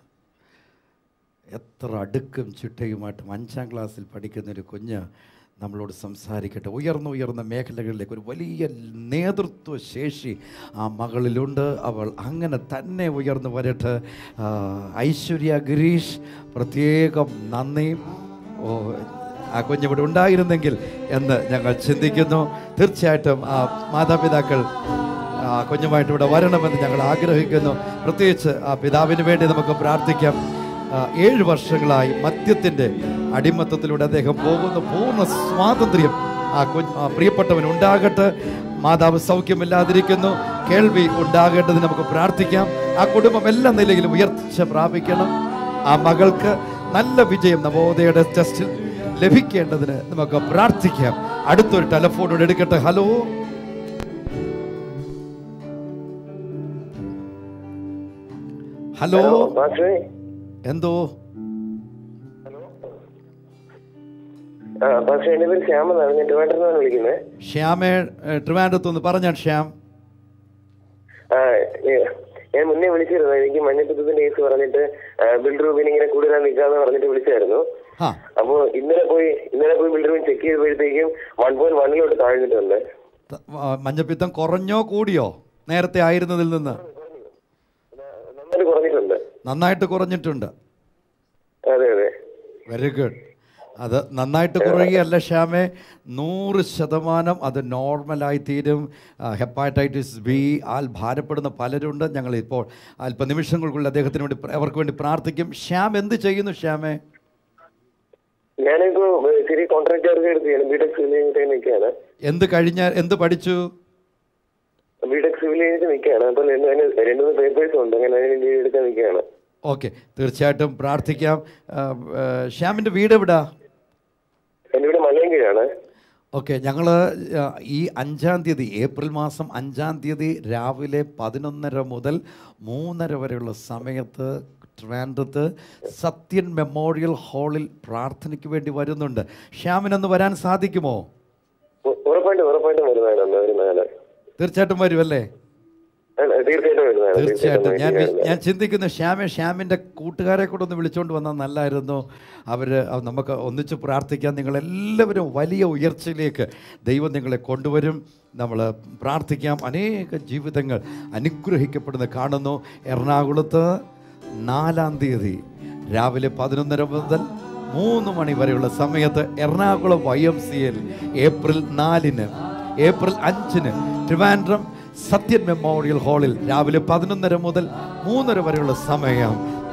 എത്ര അടുക്കും ചിട്ടയുമായിട്ടും അഞ്ചാം ക്ലാസ്സിൽ പഠിക്കുന്ന ഒരു കുഞ്ഞ് നമ്മളോട് സംസാരിക്കട്ടെ ഉയർന്ന ഉയർന്ന മേഖലകളിലേക്ക് ഒരു വലിയ നേതൃത്വ ശേഷി ആ മകളിലുണ്ട് അവൾ അങ്ങനെ തന്നെ ഉയർന്നു വരട്ടെ ആ, ഐശ്വര്യ ഗിരീഷ് പ്രത്യേകം നന്ദി ഓ ആ കുഞ്ഞിവിടെ ഉണ്ടായിരുന്നെങ്കിൽ എന്ന് ഞങ്ങൾ ചിന്തിക്കുന്നു തീർച്ചയായിട്ടും ആ മാതാപിതാക്കൾ ആ കുഞ്ഞുമായിട്ട് ഇവിടെ വരണമെന്ന് ഞങ്ങൾ ആഗ്രഹിക്കുന്നു പ്രത്യേകിച്ച് ആ പിതാവിന് വേണ്ടി നമുക്ക് പ്രാർത്ഥിക്കാം ആ, ഏഴ് വർഷങ്ങളായി മദ്യത്തിൻ്റെ അടിമത്തത്തിലൂടെ അദ്ദേഹം പോകുന്ന പൂർണ്ണ സ്വാതന്ത്ര്യം ആ കുഞ്ഞ് ആ പ്രിയപ്പെട്ടവൻ ഉണ്ടാകട്ടെ മാതാവ് സൗഖ്യമില്ലാതിരിക്കുന്നു കേൾവി ഉണ്ടാകേണ്ടത് നമുക്ക് പ്രാർത്ഥിക്കാം ആ കുടുംബം എല്ലാ നിലയിലും ഉയർച്ച പ്രാപിക്കണം ആ മകൾക്ക് നല്ല വിജയം നവോദയയുടെ ടെസ്റ്റിൽ ലഭിക്കേണ്ടതിന് നമുക്ക് പ്രാർത്ഥിക്കാം അടുത്തൊരു ടെലഫോണോട് എടുക്കട്ടെ ഹലോ ഹലോ മാസ്റ്ററെ എന്തോ ആ പക്ഷെ എന്റെ പേര് ശ്യാം എന്നാണ് ഞാൻ ട്രിവാൻഡ്രത്താണ് വിളിക്കുന്നത് ശ്യാമേ ഏഹ്, ട്രിവാൻഡ്രത്ത് നിന്ന് പറഞ്ഞാൽ ശ്യാം ആ ഏ, ഞാൻ മുന്നേ വിളിച്ചിരുന്നു എനിക്ക് മഞ്ഞപ്പിത്തത്തിന്റെ കേസ് പറഞ്ഞിട്ട് ബിൽ റൂബിന് ഇങ്ങനെ കൂടുതൽ നിൽക്കാന്ന് പറഞ്ഞിട്ട് വിളിച്ചായിരുന്നു ആ അപ്പോ ഇന്നലെ പോയി ഇന്നലെ പോയി ബിൽ റൂബിൻ ചെക്ക് ചെയ്തപ്പോഴത്തേക്കും വൺ പോയിന്റ് വണ്ണിലോട്ട് താഴ്ന്നിട്ടുണ്ട് ത- ആ, മഞ്ഞപ്പിത്തം കുറഞ്ഞോ കൂടിയോ നേരത്തെ ആയിരുന്നതിൽ നിന്ന് നന്നായിട്ട് കുറഞ്ഞിട്ടുണ്ട് നന്നായിട്ട് കുറഞ്ഞിട്ടുണ്ട് അതെ അതെ വെരി ഗുഡ് അത് നന്നായിട്ട് കുറയുകയല്ല ശ്യാമേ നൂറ് ശതമാനം അത് നോർമലായി തീരും ഹെപ്പാറ്റൈറ്റിസ് ബി ആൽ ഭാരപ്പെടുന്ന പലരുണ്ട് ഞങ്ങൾ ഇപ്പോൾ അല്പനിമിഷങ്ങൾക്കുള്ളിൽ അദ്ദേഹത്തിന് വേണ്ടി പ്ര- അവർക്ക് വേണ്ടി പ്രാർത്ഥിക്കും ശ്യാം എന്ത് ചെയ്യുന്നു ശ്യാമേ ഞാനിപ്പോ ഏ, ചെറിയ കോൺട്രാക്ട് വർക്ക് എടുക്കുകയാണ് ബിടെക് സിവിൽ എഞ്ചിനീയർ നിൽക്കുകയാണ് എന്ത് കഴിഞ്ഞ എന്ത് പഠിച്ചു ബിടെക് സിവിൽ എഞ്ചിനീയർ നിൽക്കുകയാണ് അപ്പൊ രണ്ട് അതിന് രണ്ട് മൂന്ന് പേപ്പേഴ്സ് ഉണ്ട് അങ്ങനെ അതിന് എഴുതി എടുക്കാൻ നിൽക്കുകയാണ് ഓക്കെ തീർച്ചയായിട്ടും പ്രാർത്ഥിക്കാം ആ, ആ, ശ്യാമിൻ്റെ വീട് എവിടാ എന്റെ വീട് മലയങ്കീഴാണ് ഓക്കെ ഞങ്ങൾ ഈ അഞ്ചാം തീയതി ഏപ്രിൽ മാസം അഞ്ചാം തീയതി രാവിലെ പതിനൊന്നര മുതൽ മൂന്നര വരെയുള്ള സമയത്ത് ട്രിവാൻഡ്രത്ത് സത്യൻ മെമ്മോറിയൽ ഹാളിൽ പ്രാർത്ഥനയ്ക്ക് വേണ്ടി വരുന്നുണ്ട് ശ്യാമിനൊന്ന് വരാൻ സാധിക്കുമോ ഉ- ഉറപ്പായിട്ടും ഉറപ്പായിട്ടും വരുന്നതാണ് വരുന്നതാണ് തീർച്ചയായിട്ടും വരുമല്ലേ തീർച്ചയായിട്ടും വരുന്നതാണ് തീർച്ചയായിട്ടും ഞാൻ വി- വരുന്നതാണ്. ഞാൻ ചിന്തിക്കുന്നു ശ്യാമെ ശ്യാമിൻ്റെ കൂട്ടുകാരെ കൂടെ ഒന്ന് വിളിച്ചുകൊണ്ട് വന്നാൽ നല്ലായിരുന്നു അവർ നമുക്ക് ഒന്നിച്ച് പ്രാർത്ഥിക്കാൻ നിങ്ങളെല്ലാവരും വലിയ ഉയർച്ചയിലേക്ക് ദൈവം നിങ്ങളെ കൊണ്ടുവരും നമ്മൾ പ്രാർത്ഥിക്കാം അനേക ജീവിതങ്ങൾ അനുഗ്രഹിക്കപ്പെടുന്ന കാണുന്നു എറണാകുളത്ത് നാലാം തീയതി രാവിലെ പതിനൊന്നര മുതൽ മൂന്ന് മണി വരെയുള്ള സമയത്ത് Ernakulam Y M C L April നാലിന് ഏപ്രിൽ അഞ്ചിന് ട്രിവാൻഡ്രം സത്യൻ മെമ്മോറിയൽ ഹാളിൽ രാവിലെ പതിനൊന്നര മുതൽ മൂന്നര വരെയുള്ള സമയം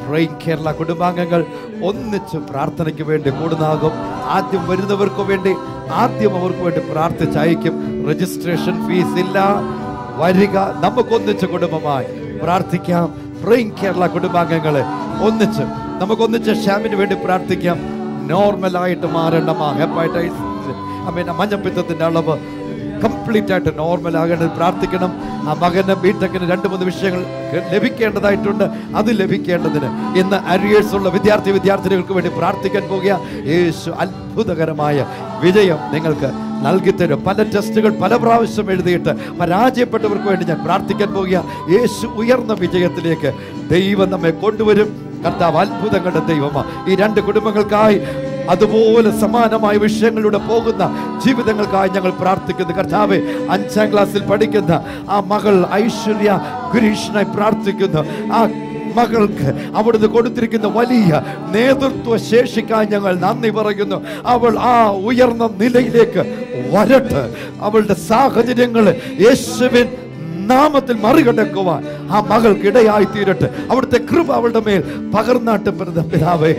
പ്രൈം കേരള കുടുംബാംഗങ്ങൾ ഒന്നിച്ച് പ്രാർത്ഥനയ്ക്ക് വേണ്ടി കൂടുന്നാകും ആദ്യം വരുന്നവർക്ക് വേണ്ടി ആദ്യം അവർക്ക് വേണ്ടി പ്രാർത്ഥിച്ചയക്കും രജിസ്ട്രേഷൻ ഫീസ് ഇല്ല വരിക നമുക്കൊന്നിച്ച് കുടുംബമായി പ്രാർത്ഥിക്കാം പ്രൈം കേരള കുടുംബാംഗങ്ങളെ ഒന്നിച്ച് നമുക്കൊന്നിച്ച് ഷ്യാമിന് വേണ്ടി പ്രാർത്ഥിക്കാം നോർമലായിട്ട് മാറേണ്ടമാ ഹെപ്പറ്റൈസ് ഐ മീൻ മഞ്ഞപ്പിത്തത്തിന്റെ അളവ് കംപ്ലീറ്റ് ആയിട്ട് നോർമൽ ആകേണ്ടത് പ്രാർത്ഥിക്കണം ആ മകന് ബിടെക്കിന് രണ്ട് മൂന്ന് വിഷയങ്ങൾ ലഭിക്കേണ്ടതായിട്ടുണ്ട് അത് ലഭിക്കേണ്ടതിന് ഇന്ന് അരിയേഴ്സ് ഉള്ള വിദ്യാർത്ഥി വിദ്യാർത്ഥിനികൾക്ക് വേണ്ടി പ്രാർത്ഥിക്കാൻ പോകുക യേശു അത്ഭുതകരമായ വിജയം നിങ്ങൾക്ക് നൽകിത്തരും പല ടെസ്റ്റുകൾ പല പ്രാവശ്യം എഴുതിയിട്ട് പരാജയപ്പെട്ടവർക്ക് വേണ്ടി ഞാൻ പ്രാർത്ഥിക്കാൻ പോകുക യേശു ഉയർന്ന വിജയത്തിലേക്ക് ദൈവം നമ്മെ കൊണ്ടുവരും കർത്താവ് അത്ഭുതങ്ങളുടെ ദൈവമാണ് ഈ രണ്ട് കുടുംബങ്ങൾക്കായി അതുപോലെ സമാനമായ വിഷയങ്ങളിലൂടെ പോകുന്ന ജീവിതങ്ങൾക്കായി ഞങ്ങൾ പ്രാർത്ഥിക്കുന്നു കർത്താവെ അഞ്ചാം ക്ലാസ്സിൽ പഠിക്കുന്ന ആ മകൾ ഐശ്വര്യ ഗുരീഷിനായി പ്രാർത്ഥിക്കുന്നു ആ മകൾക്ക് അവിടുന്ന് കൊടുത്തിരിക്കുന്ന വലിയ നേതൃത്വ ശേഷിക്കാൻ ഞങ്ങൾ നന്ദി പറയുന്നു അവൾ ആ ഉയർന്ന നിലയിലേക്ക് വരട്ടെ അവളുടെ സാഹചര്യങ്ങൾ യേശുവിൻ നാമത്തിൽ മറികടക്കുവാൻ ആ മകൾക്ക് ഇടയായി തീരട്ടെ അവിടുത്തെ കൃപ അവളുടെ മേൽ പകർന്നാട്ട് പിതാവേ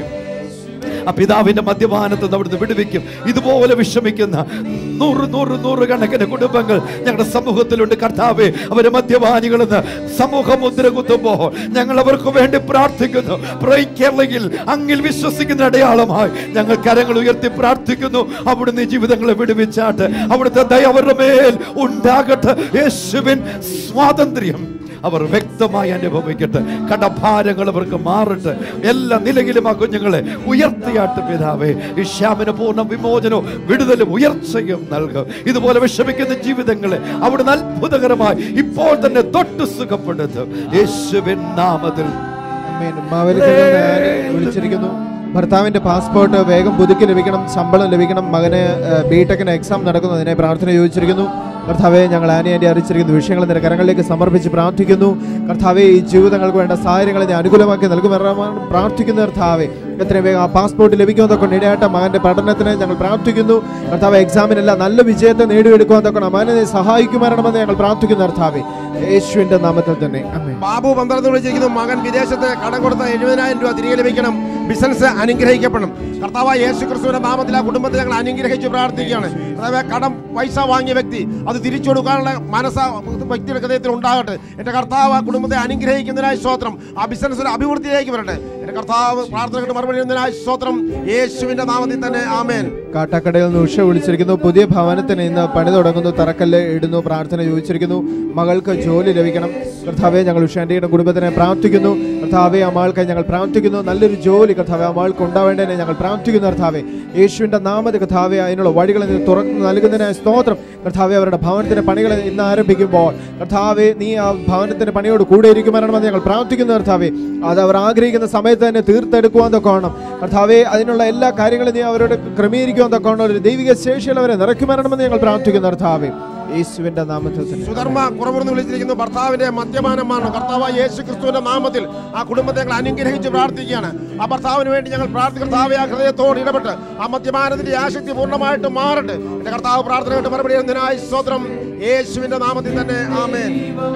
ആ പിതാവിന്റെ മദ്യപാനത്തിൽ നിന്ന് അവിടുന്ന് വിടുവിക്കും ഇതുപോലെ വിഷമിക്കുന്ന നൂറ് നൂറ് നൂറ് കണക്കിന് കുടുംബങ്ങൾ ഞങ്ങളുടെ സമൂഹത്തിലുണ്ട് കർത്താവേ അവരെ മദ്യപാനികളെന്ന് സമൂഹം മുദ്ര കുത്തുമ്പോൾ ഞങ്ങൾ അവർക്ക് വേണ്ടി പ്രാർത്ഥിക്കുന്നു പ്രൈ കേരളയിൽ അങ്ങിൽ വിശ്വസിക്കുന്ന അടയാളമായി ഞങ്ങൾ കരങ്ങൾ ഉയർത്തി പ്രാർത്ഥിക്കുന്നു അവിടുന്ന് ഈ ജീവിതങ്ങളെ വിടുവിച്ചാട്ട് അവിടുത്തെ ദയ അവരുടെ മേൽ ഉണ്ടാകട്ടെ യേശുവിൻ സ്വാതന്ത്ര്യം അവർ വ്യക്തമായി അനുഭവിക്കട്ടെ കടഭാരങ്ങൾ അവർക്ക് മാറട്ടെ എല്ലാ നിലയിലും ആ കുഞ്ഞുങ്ങളെ ഉയർത്തിയാട്ട് പിതാവേ ഈ ശ്യാമിന് പൂർണ്ണ വിമോചനവും വിടുതലും ഉയർച്ചയും നൽകും ഇതുപോലെ വിഷമിക്കുന്ന ജീവിതങ്ങളെ അവിടുന്ന് അത്ഭുതകരമായി ഇപ്പോൾ തന്നെ തൊട്ട് സുഖപ്പെടുത്തും യേശുവിൻ നാമത്തിൽ ആമേൻ. മാവേലിക്കരയിൽ ഞാൻ വിളിച്ചിരിക്കുന്നു ഭർത്താവിന്റെ പാസ്പോർട്ട് വേഗം പുതുക്കി ലഭിക്കണം ശമ്പളം ലഭിക്കണം മകന് ബിടെക്കിന് എക്സാം നടക്കുന്നു അതിനെ പ്രാർത്ഥന ചോദിച്ചിരിക്കുന്നു കർത്താവെ ഞങ്ങൾ ആനി ആൻറ്റി അറിയിച്ചിരിക്കുന്ന വിഷയങ്ങൾ നിന്റെ കരങ്ങളിലേക്ക് സമർപ്പിച്ച് പ്രാർത്ഥിക്കുന്നു കർത്താവെ ഈ ജീവിതങ്ങൾക്ക് വേണ്ട സാഹചര്യങ്ങളെ നീ അനുകൂലമാക്കി നൽകുമെന്ന് പ്രാർത്ഥിക്കുന്നു കർത്താവെ എത്രയും വേഗം ആ പാസ്പോർട്ട് ലഭിക്കുമെന്നൊക്കെ ഇടയാട്ട മകന്റെ പഠനത്തിന് ഞങ്ങൾ പ്രാർത്ഥിക്കുന്നു കർത്താവ് എക്സാമിനെല്ലാം നല്ല വിജയത്തെ നേടിയെടുക്കുമെന്നൊക്കെ മകനെ നീ സഹായിക്കുമാരണമെന്ന് ഞങ്ങൾ പ്രാർത്ഥിക്കുന്നു കർത്താവെ യേശുവിന്റെ നാമത്തിൽ തന്നെ അമ്മേ ബാബു പന്ത്രണ്ട് വിളിച്ചിരിക്കുന്നു മകൻ വിദേശത്ത് കടം കൊടുത്ത എഴുപതിനായിരം രൂപ തിരികെ ലഭിക്കണം ബിസിനസ് അനുഗ്രഹിക്കപ്പെടണം കർത്താവ് യേശു ക്രിസ്തുവിന്റെ നാമത്തിൽ ആ കുടുംബത്തെ ഞങ്ങൾ അനുഗ്രഹിച്ച് പ്രാർത്ഥിക്കുകയാണ് കർത്താവേ കടം പൈസ വാങ്ങിയ വ്യക്തി അത് തിരിച്ചു കൊടുക്കാനുള്ള മനസ്സ് ആ വ്യക്തിയുടെ ഹൃദയത്തിൽ ഉണ്ടാകട്ടെ എന്റെ കർത്താവ് ആ കുടുംബത്തെ അനുഗ്രഹിക്കുന്നതിനായി സ്തോത്രം ആ ബിസിനസ്സിന് അഭിവൃദ്ധിയിലേക്ക് വരട്ടെ എന്റെ കർത്താവ് പ്രാർത്ഥനയ്ക്ക് മറുപടി ചെയ്യുന്നതിനായി സ്തോത്രം യേശുവിന്റെ നാമത്തിൽ തന്നെ ആമേൻ കാട്ടാക്കടയിൽ നിന്ന് ഉഷ വിളിച്ചിരിക്കുന്നു പുതിയ ഭവനത്തിന് ഇന്ന് പണി തുടങ്ങുന്നു തറക്കല്ല് ഇടുന്നു പ്രാർത്ഥന ചോദിച്ചിരിക്കുന്നു മകൾക്ക് ജോലി ലഭിക്കണം കർത്താവെ ഞങ്ങൾ ഉഷാന്റിയുടെ കുടുംബത്തിനെ പ്രാർത്ഥിക്കുന്നു കർത്താവെ ആ മകൾക്കായി ഞങ്ങൾ പ്രാർത്ഥിക്കുന്നു നല്ലൊരു ജോലി കർത്താവെ ആ മകൾക്ക് ഉണ്ടാവേണ്ടതിനെ ഞങ്ങൾ പ്രാർത്ഥിക്കുന്നു കർത്താവെ യേശുവിന്റെ നാമത്തിൽ കർത്താവെ അതിനുള്ള വഴികളെ നീ തുറന്നു നൽകുന്നതിനായി സ്തോത്രം കർത്താവെ അവരുടെ ഭവനത്തിന്റെ പണികൾ ഇന്ന് ആരംഭിക്കുമ്പോൾ കർത്താവെ നീ ആ ഭവനത്തിന്റെ പണിയോട് കൂടെ ഇരിക്കുമെന്ന് ഞങ്ങൾ പ്രാർത്ഥിക്കുന്നു കർത്താവെ അത് അവർ ആഗ്രഹിക്കുന്ന സമയത്ത് തന്നെ തീർത്തെടുക്കുവാൻ തൊക്കണം കർത്താവെ അതിനുള്ള എല്ലാ കാര്യങ്ങളും നീ അവരോട് ക്രമീകരിക്കുവാൻ തൊക്കണം ഒരു ദൈവിക ശേഷിയിൽ അവരെ നിറയ്ക്കുമെന്ന് ഞങ്ങൾ പ്രാർത്ഥിക്കുന്നു കർത്താവെ യേശുവിന്റെ നാമത്തിൽ തന്നെ സുധർമ്മ കുറവെന്ന് വിളിച്ചിരിക്കുന്നു ഭർത്താവിന്റെ മദ്യപാനമാണ് കർത്താവ് യേശു ക്രിസ്തുവിന്റെ നാമത്തിൽ ആ കുടുംബത്തെ ഞങ്ങൾ അനുഗ്രഹിച്ച് പ്രാർത്ഥിക്കുകയാണ് ആ ഭർത്താവിന് വേണ്ടി ഞങ്ങൾ പ്രാർത്ഥിക്കുന്ന കർത്താവെ ആ ഹൃദയത്തോട് ഇടപെട്ട് ആ മദ്യപാനത്തിന്റെ ആശക്തി പൂർണ്ണമായിട്ട് മാറട്ടെ എന്റെ കർത്താവ് പ്രാർത്ഥന കേട്ട് മറുപടി എന്നതിനായി സ്വത്രം യേശുവിന്റെ നാമത്തിൽ തന്നെ ആമേൻ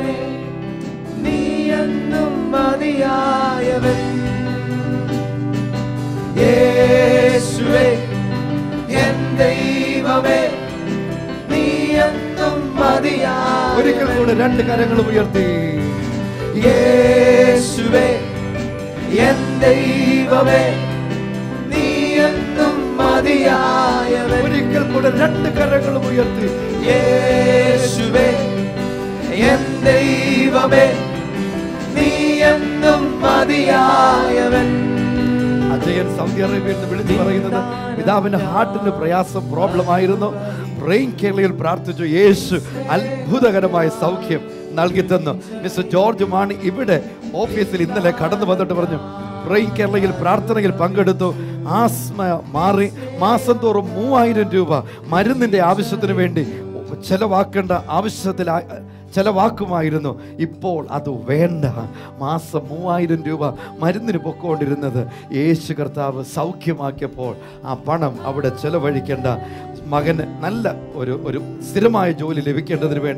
നീയെന്നും മതിയായവൻ യേശുവേ എൻ ദൈവമേ നീയെന്നും മതിയായ ഒരിക്കൽ കൂടെ രണ്ട് കരങ്ങൾ ഉയർത്തി യേശുവേ എൻ ദൈവമേ നീയെന്നും മതിയായവൻ ഒരിക്കൽ കൂടെ രണ്ട് കരങ്ങളും ഉയർത്തി യേശുവേ എൻ ദൈവമേ നീയെന്നും മതിയായവൻ അജയൻ സൗദി അറേബ്യയിൽ നിന്ന് വിളിച്ചു പറയുന്നത് പിതാവിന്റെ ഹാർട്ടിന് പ്രയാസം പ്രോബ്ലം ആയിരുന്നു ബ്രെയിൻ കേരളയിൽ പ്രാർത്ഥിച്ചു യേശു അത്ഭുതകരമായ സൗഖ്യം നൽകി തന്നു മിസ്റ്റർ ജോർജ് മാണി ഇവിടെ ഓഫീസിൽ ഇന്നലെ കടന്നു വന്നിട്ട് പറഞ്ഞു ബ്രെയിൻ കേരളയിൽ പ്രാർത്ഥനയിൽ പങ്കെടുത്തു ആസ്മ മാറി മാസം തോറും മൂവായിരം രൂപ മരുന്നിന്റെ ആവശ്യത്തിന് വേണ്ടി ചെലവാക്കേണ്ട ആവശ്യത്തിൽ ചെലവാക്കുമായിരുന്നു ഇപ്പോൾ അത് വേണ്ട മാസം മൂവായിരം രൂപ മരുന്നിന് പൊക്കോണ്ടിരുന്നത് യേശു കർത്താവ് സൗഖ്യമാക്കിയപ്പോൾ ആ പണം അവിടെ ചെലവഴിക്കേണ്ട മകന് നല്ല ഒരു ഒരു സ്ഥിരമായ ജോലി ലഭിക്കേണ്ടതിന് വേണ്ടി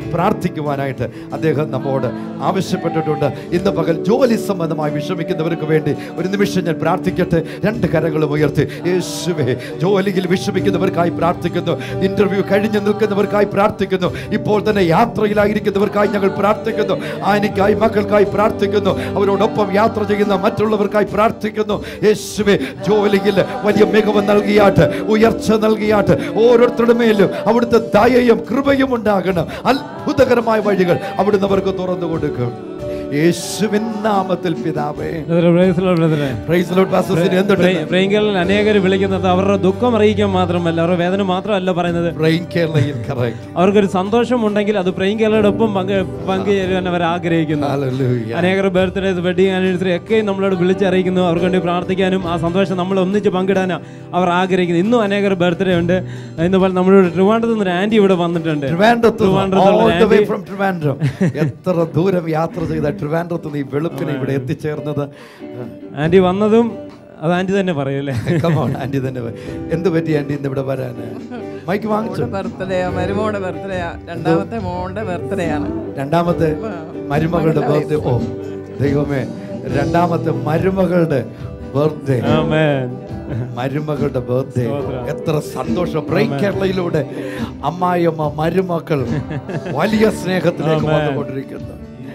പ്രാർത്ഥിക്കുവാനായിട്ട് അദ്ദേഹം നമ്മോട് ആവശ്യപ്പെട്ടിട്ടുണ്ട് ഇന്ന് പകൽ ജോലി സംബന്ധമായി വിഷമിക്കുന്നവർക്ക് വേണ്ടി ഒരു നിമിഷം ഞാൻ പ്രാർത്ഥിക്കട്ടെ രണ്ട് കരങ്ങളും ഉയർത്തി യേശുവേ ജോലിയിൽ വിഷമിക്കുന്നവർക്കായി പ്രാർത്ഥിക്കുന്നു ഇന്റർവ്യൂ കഴിഞ്ഞു നിൽക്കുന്നവർക്കായി പ്രാർത്ഥിക്കുന്നു ഇപ്പോൾ തന്നെ യാത്രയിലായിരിക്കുന്നവർക്കായി ഞങ്ങൾ പ്രാർത്ഥിക്കുന്നു ആനിക്കായി മക്കൾക്കായി പ്രാർത്ഥിക്കുന്നു അവരോടൊപ്പം യാത്ര ചെയ്യുന്ന മറ്റുള്ളവർക്കായി പ്രാർത്ഥിക്കുന്നു യേശുവെ ജോലിയിൽ വലിയ മികവ് നൽകിയാട്ട് ഉയർച്ച നൽകിയാട്ട് ഓരോരുത്തരുടെ മേലും അവിടുത്തെ ദയയും കൃപയും ഉണ്ടാകണം അത്ഭുതകരമായ വഴികൾ അവിടുന്ന് അവർക്ക് തുറന്നു കൊടുക്കും യേശുവിൻ നാമത്തിൽ പിതാവേ ബ്രദറെ, praise the Lord, ബ്രദറെ. Praise the Lord, Pastor Sini. എന്തുണ്ട്? ബ്രെയിൻ- ബ്രെയിൻകേരളിൽ അനേകർ വിളിക്കുന്നത് അവരുടെ ദുഃഖം അറിയിക്കാൻ മാത്രമല്ല അവരുടെ വേദന മാത്രമല്ല പറയുന്നത് ബ്രെയിൻ കേരളയിൽ correct. അവർക്കൊരു സന്തോഷമുണ്ടെങ്കിൽ അത് ബ്രെയിൻ കേരളയോടൊപ്പം പങ്ക് പങ്കുചേരുവാൻ അവർ ആഗ്രഹിക്കുന്നു Hallelujah. അനേകർ ബർത്ത്ഡേസ് വെഡിങ് ആനിവേഴ്സറി ഒക്കെ നമ്മളോട് വിളിച്ചറിയിക്കുന്നു അവർക്ക് വേണ്ടി പ്രാർത്ഥിക്കാനും ആ സന്തോഷം നമ്മൾ ഒന്നിച്ച് പങ്കിടാനും അവർ ആഗ്രഹിക്കുന്നു ഇന്നും അനേകർ ബർത്ത്ഡേ ഉണ്ട് ഇന്ന് പോലെ നമ്മളോട് ട്രിവാൻഡ്രത്ത് നിന്ന് ഒരു ആന്റി ഇവിടെ വന്നിട്ടുണ്ട് ട്രിവാൻഡ്രത്ത് ട്രിവാൻഡ്രത്തുള്ള all the way aunty- from Trivandrum എത്ര ദൂരം യാത്ര ചെയ്ത ട്രിവാൻഡ്രത്ത് നിന്ന് ഈ വെളുപ്പിനെ ഇവിടെ എത്തിച്ചേർന്നത് ആന്റി വന്നതും അത് ആന്റി തന്നെ പറയൂല്ലേ Come on, ആന്റി തന്നെ വ- എന്ത് പറ്റി ആന്റി ഇന്ന് ഇവിടെ വരാന് മൈക്ക് വാങ്ങിച്ചു ബർത്ത്ഡേ മരുമോടെ ബർത്ത്ഡേ രണ്ടാമത്തെ മോളുടെ ബർത്ത്ഡേ ആണ് രണ്ടാമത്തെ മരുമകളുടെ ബർത്ത്ഡേ ഓ ദൈവമേ രണ്ടാമത്തെ മരുമകളുടെ ബർത്ത്ഡേ Amen. മരുമകളുടെ ബർത്ത്ഡേ എത്ര സന്തോഷം ബ്രേക്ക് കേരളയിലൂടെ അമ്മായിയമ്മ മരുമക്കൾ വലിയ സ്നേഹത്തിലേക്ക് വന്നുകൊണ്ടിരിക്കുന്നു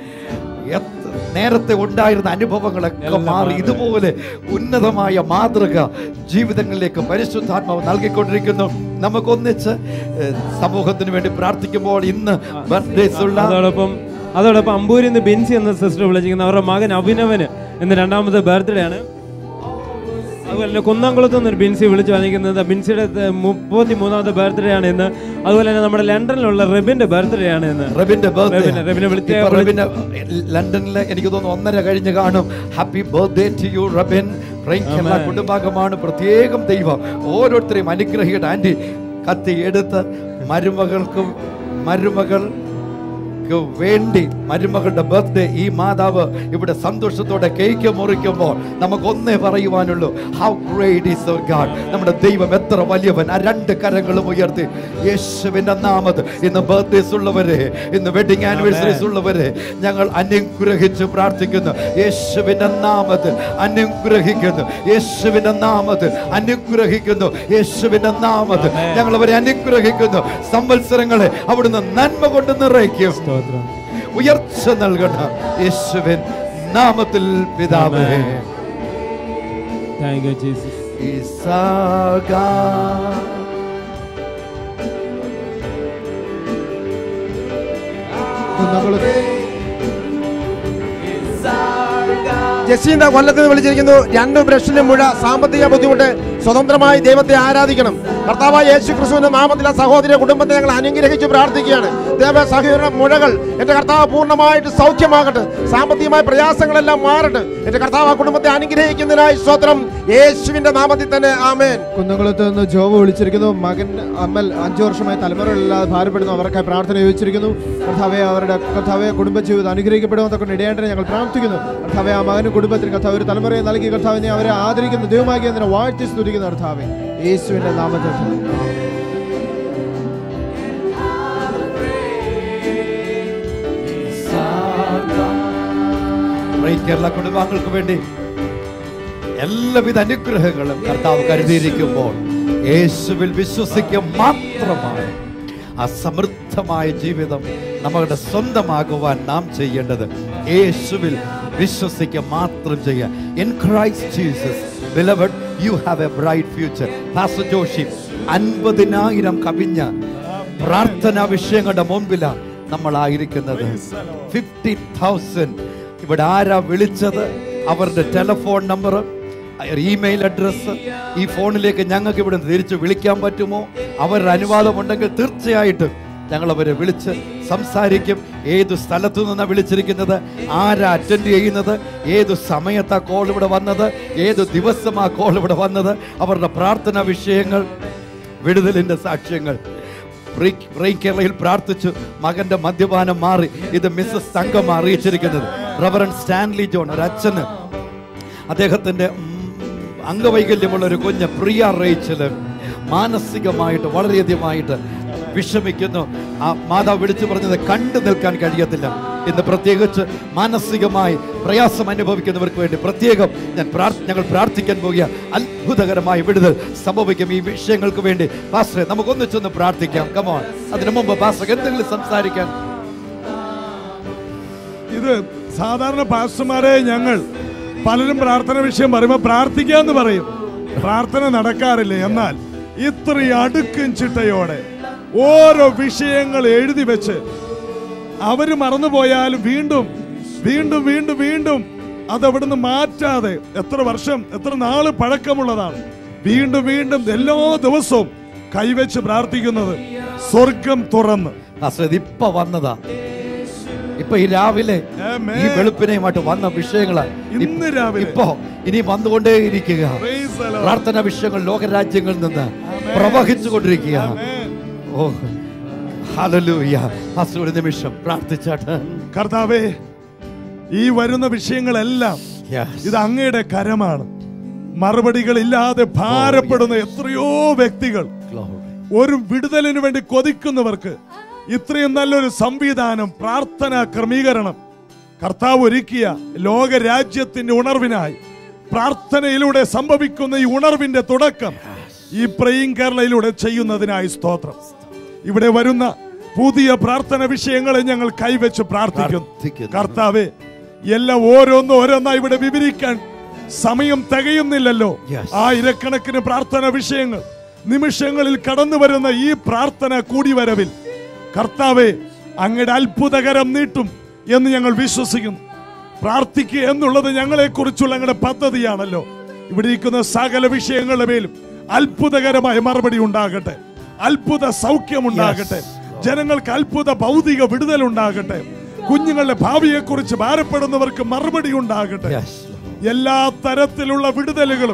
എത്ര- നേരത്തെ ഉണ്ടായിരുന്ന അനുഭവങ്ങളൊക്കെ മാറി ഇതുപോലെ ഉന്നതമായ മാതൃക ജീവിതങ്ങളിലേക്ക് പരിശുദ്ധാത്മാവ് നൽകിക്കൊണ്ടിരിക്കുന്നു നമുക്കൊന്നിച്ച് ഏഹ്, സമൂഹത്തിന് വേണ്ടി പ്രാർത്ഥിക്കുമ്പോൾ ഇന്ന് ബർത്ത്ഡേസ് ഉള്ള അതോടൊപ്പം അതോടൊപ്പം അമ്പൂരിൽ നിന്ന് ബിൻസി എന്ന സിസ്റ്റർ വിളിച്ചിരിക്കുന്ന അവരുടെ മകൻ അഭിനവന് ഇന്ന് രണ്ടാമത്തെ ബർത്ത്ഡേ ആണ് അതുപോലെ തന്നെ കുന്നംകുളത്ത് നിന്ന് ഒരു ബിൻസി വിളിച്ചു വന്നിരിക്കുന്നത് ബിൻസിയുടെ മുപ്പത്തി മൂന്നാമത്തെ ബർത്ത്ഡേ ആണ് ഇന്ന് അതുപോലെ തന്നെ നമ്മുടെ ലണ്ടനിലുള്ള റെബിന്റെ ബർത്ത്ഡേ ആണ് ഇന്ന് റബിന്റെ റെബിന് റെബിനെ വിളിച്ച ഇപ്പൊ റബിന് ലണ്ടനിൽ എനിക്ക് തോന്നുന്നു ഒന്നര കഴിഞ്ഞ് കാണും happy birthday to you Robin prime Kerala കുടുംബാംഗമാണ് പ്രത്യേകം ദൈവം ഓരോരുത്തരെയും അനുഗ്രഹിക്കട്ടെ ആന്റി കത്തി എടുത്ത് മരുമകൾക്കും മരുമകൾ വേണ്ടി മരുമകളുടെ ബർത്ത്ഡേ ഈ മാതാവ് ഇവിടെ സന്തോഷത്തോടെ കേക്ക് മുറിക്കുമ്പോൾ നമുക്ക് ഒന്നേ പറയുവാനുള്ളൂ how great is our God നമ്മുടെ ദൈവം എത്ര വലിയവൻ ആ രണ്ട് കരങ്ങളും ഉയർത്തി യേശുവിന്റെ നാമത് ഇന്ന് ബർത്ത്ഡേസ് ഉള്ളവരെ ഇന്ന് വെഡിങ് ആനിവേഴ്സറീസ് ഉള്ളവരെ ഞങ്ങൾ അനുഗ്രഹിച്ച് പ്രാർത്ഥിക്കുന്നു യേശുവിന്റെ നാമത്തിൽ അനുഗ്രഹിക്കുന്നു യേശുവിന്റെ നാമത്തിൽ അനുഗ്രഹിക്കുന്നു യേശുവിന്റെ നാമത്തിൽ ഞങ്ങൾ അവരെ അനുഗ്രഹിക്കുന്നു സംവത്സരങ്ങളെ അവിടുന്ന് നന്മ കൊണ്ട് നിറയ്ക്കും ഉയർച്ച നൽകണം യേശുവിൻ നാമത്തിൽ പിതാവേ താങ്ക് യു ജീസസ് ഇസാഗാ കുന്നംകുളത്ത് ജസീന്ത കൊല്ലത്ത് നിന്ന് വിളിച്ചിരിക്കുന്നു രണ്ട് ബ്രഷിന് മുഴ സാമ്പത്തിക ബുദ്ധിമുട്ട് സ്വതന്ത്രമായി ദൈവത്തെ ആരാധിക്കണം കർത്താവായ യേശു ക്രിസ്തുവിന്റെ നാമത്തിൽ ആ സഹോദര കുടുംബത്തെ ഞങ്ങൾ അനുഗ്രഹിച്ച് പ്രാർത്ഥിക്കുകയാണ് ദൈവ സഹോദര മുഴകൾ എന്റെ കർത്താവ് പൂർണ്ണമായിട്ട് സൗഖ്യമാകട്ടെ സാമ്പത്തികമായ പ്രയാസങ്ങളെല്ലാം മാറട്ടെ എന്റെ കർത്താവ് ആ കുടുംബത്തെ അനുഗ്രഹിക്കുന്നതിനായി സ്വത്രം യേശുവിന്റെ നാമത്തിൽ തന്നെ ആമേൻ കുന്നംകുളത്ത് നിന്ന് ജോബ് വിളിച്ചിരിക്കുന്നു മകൻ അമ്മൽ അഞ്ചു വർഷമായി തലമുറകളില്ലാതെ ഭാരപ്പെടുന്നു അവർക്കായി പ്രാർത്ഥന ചോദിച്ചിരിക്കുന്നു കർത്താവെ അവരുടെ കർത്താവെ കുടുംബജീവിതം അനുഗ്രഹിക്കപ്പെടുമെന്നൊക്കെ ഇടയേണ്ടത് ഞങ്ങൾ പ്രാർത്ഥിക്കുന്നു കർത്താവെ ആ മകനും കുടുംബത്തിന് കർത്താവ് ഒരു തലമുറയെ നൽകി കർത്താവിനെ അവരെ ആദരിക്കുന്നു ദൈവമാക്കി അതിനെ വാഴ്ത്തി സ്തുതിക്കുന്നു കർത്താവെ യേശുവിന്റെ നാമത്തിൽ പ്രൈസ് കേരള കുടുംബാംഗങ്ങൾക്ക് വേണ്ടി എല്ലാവിധ അനുഗ്രഹങ്ങളും കർത്താവ് കരുതിയിരിക്കുമ്പോൾ യേശുവിൽ വിശ്വസിക്കുക മാത്രമാണ് ആ സമൃദ്ധമായ ജീവിതം നമ്മുടെ സ്വന്തമാകുവാൻ നാം ചെയ്യേണ്ടത് യേശുവിൽ വിശ്വസിക്കുക മാത്രം ചെയ്യുക in Christ Jesus beloved you have a bright future pastor Joshi അൻപതിനായിരം കവിഞ്ഞ പ്രാർത്ഥനാ വിഷയങ്ങളുടെ മുമ്പിലാണ് നമ്മളായിരിക്കുന്നത് ഫിഫ്റ്റി തൗസൻഡ് ഇവിടെ ആരാ വിളിച്ചത് അവരുടെ ടെലിഫോൺ നമ്പർ ഇമെയിൽ അഡ്രസ്സ് ഈ ഫോണിലേക്ക് ഞങ്ങൾക്ക് ഇവിടെ തിരിച്ച് വിളിക്കാൻ പറ്റുമോ അവരുടെ അനുവാദമുണ്ടെങ്കിൽ തീർച്ചയായിട്ടും ഞങ്ങൾ അവരെ വിളിച്ച് സംസാരിക്കും ഏത് സ്ഥലത്തു നിന്നാണ് വിളിച്ചിരിക്കുന്നത് ആരാ അറ്റൻഡ് ചെയ്യുന്നത് ഏത് സമയത്താ കോൾ ഇവിടെ വന്നത് ഏത് ദിവസമാ കോൾ ഇവിടെ വന്നത് അവരുടെ പ്രാർത്ഥനാ വിഷയങ്ങൾ വിടുതലിന്റെ സാക്ഷ്യങ്ങൾ ബ്രേക്ക് ബ്രേക്ക് കേരളയിൽ പ്രാർത്ഥിച്ചു മകന്റെ മദ്യപാനം മാറി ഇത് മിസ്സസ് തങ്കം അറിയിച്ചിരിക്കുന്നത് റവറൻ സ്റ്റാൻലി ജോൺ ഒരു അച്ഛന് അദ്ദേഹത്തിന്റെ ഉം, അംഗവൈകല്യമുള്ള ഒരു കുഞ്ഞ് പ്രിയ റേച്ചല് മാനസികമായിട്ട് വളരെയധികമായിട്ട് വിഷമിക്കുന്നു ആ മാതാവ് വിളിച്ചു പറഞ്ഞത് കണ്ടു നിൽക്കാൻ കഴിയത്തില്ല ഇന്ന് പ്രത്യേകിച്ച് മാനസികമായി പ്രയാസം അനുഭവിക്കുന്നവർക്ക് വേണ്ടി പ്രത്യേകം ഞാൻ പ്രാർത്ഥ ഞങ്ങൾ പ്രാർത്ഥിക്കാൻ പോകുക അത്ഭുതകരമായ വിടുതൽ സംഭവിക്കും ഈ വിഷയങ്ങൾക്ക് വേണ്ടി പാസ്റ്ററെ നമുക്കൊന്നിച്ചൊന്ന് പ്രാർത്ഥിക്കാം കമോൺ അതിനു മുമ്പ് പാസ്റ്റർ എന്തെങ്കിലും സംസാരിക്കാൻ ഇത് സാധാരണ പാസ്റ്റർമാരെ ഞങ്ങൾ പലരും പ്രാർത്ഥന വിഷയം പറയുമ്പോൾ പ്രാർത്ഥിക്കാന്ന് പറയും പ്രാർത്ഥന നടക്കാറില്ല എന്നാൽ ഇത്രയും അടുക്കും ചിട്ടയോടെ ഓരോ വിഷയങ്ങൾ എഴുതി വെച്ച് അവര് മറന്നുപോയാലും വീണ്ടും വീണ്ടും വീണ്ടും വീണ്ടും അത് അവിടുന്ന് മാറ്റാതെ എത്ര വർഷം എത്ര നാള് പഴക്കമുള്ളതാണ് വീണ്ടും വീണ്ടും എല്ലാ ദിവസവും കൈവച്ച് പ്രാർത്ഥിക്കുന്നത് സ്വർഗം തുറന്ന് പാസ്റ്റർ ഇത് ഇപ്പൊ വന്നതാ ഇപ്പൊ ഈ രാവിലെ Amen. ഈ വെളുപ്പിനെയുമായിട്ട് വന്ന വിഷയങ്ങള് ഇന്ന് രാവിലെ ഇപ്പോ ഇനി വന്നുകൊണ്ടേ ഇരിക്കുക Praise the Lord. പ്രാർത്ഥന വിഷയങ്ങൾ ലോകരാജ്യങ്ങളിൽ നിന്ന് പ്രവഹിച്ചു കൊണ്ടിരിക്കുക ഓ ഹല്ലേലൂയ പാസ്റ്റർ ഒരു നിമിഷം പ്രാർത്ഥിച്ചാട്ട് കർത്താവേ ഈ വരുന്ന വിഷയങ്ങളെല്ലാം Yes. ഇത് അങ്ങയുടെ കരമാണ് മറുപടികൾ ഇല്ലാതെ ഭാരപ്പെടുന്ന എത്രയോ വ്യക്തികൾ Glory. ഒരു വിടുതലിന് വേണ്ടി കൊതിക്കുന്നവർക്ക് ഇത്രയും നല്ലൊരു സംവിധാനം പ്രാർത്ഥന ക്രമീകരണം കർത്താവ് ഒരുക്കിയ ലോകരാജ്യത്തിന്റെ ഉണർവിനായി പ്രാർത്ഥനയിലൂടെ സംഭവിക്കുന്ന ഈ ഉണർവിന്റെ തുടക്കം ഈ പ്രയിങ് കേരളയിലൂടെ ചെയ്യുന്നതിനായി സ്തോത്രം ഇവിടെ വരുന്ന പുതിയ പ്രാർത്ഥന വിഷയങ്ങളെ ഞങ്ങൾ കൈവച്ച് പ്രാർത്ഥിക്കുന്നു പ്രാർത്ഥിക്കുന്നു. കർത്താവെ എല്ലാം ഓരോന്നും ഓരോന്നായി ഇവിടെ വിവരിക്കാൻ സമയം തികയുന്നില്ലല്ലോ Yes. ആയിരക്കണക്കിന് പ്രാർത്ഥന വിഷയങ്ങൾ നിമിഷങ്ങളിൽ കടന്നു വരുന്ന ഈ പ്രാർത്ഥന കൂടിവരവിൽ കർത്താവെ അങ്ങയുടെ അത്ഭുതകരം നീട്ടും എന്ന് ഞങ്ങൾ വിശ്വസിക്കുന്നു പ്രാർത്ഥിക്കുക എന്നുള്ളത് ഞങ്ങളെ കുറിച്ചുള്ള ഞങ്ങളുടെ പദ്ധതിയാണല്ലോ ഇവിടെ ഇരിക്കുന്ന സകല വിഷയങ്ങളുടെ മേലും അത്ഭുതകരമായ മറുപടി ഉണ്ടാകട്ടെ അത്ഭുത സൗഖ്യം ഉണ്ടാകട്ടെ ജനങ്ങൾക്ക് അത്ഭുത ഭൗതിക വിടുതൽ ഉണ്ടാകട്ടെ കുഞ്ഞുങ്ങളുടെ ഭാവിയെ കുറിച്ച് ഭാരപ്പെടുന്നവർക്ക് മറുപടി ഉണ്ടാകട്ടെ Yes, Lord. എല്ലാ തരത്തിലുള്ള വിടുതലുകളും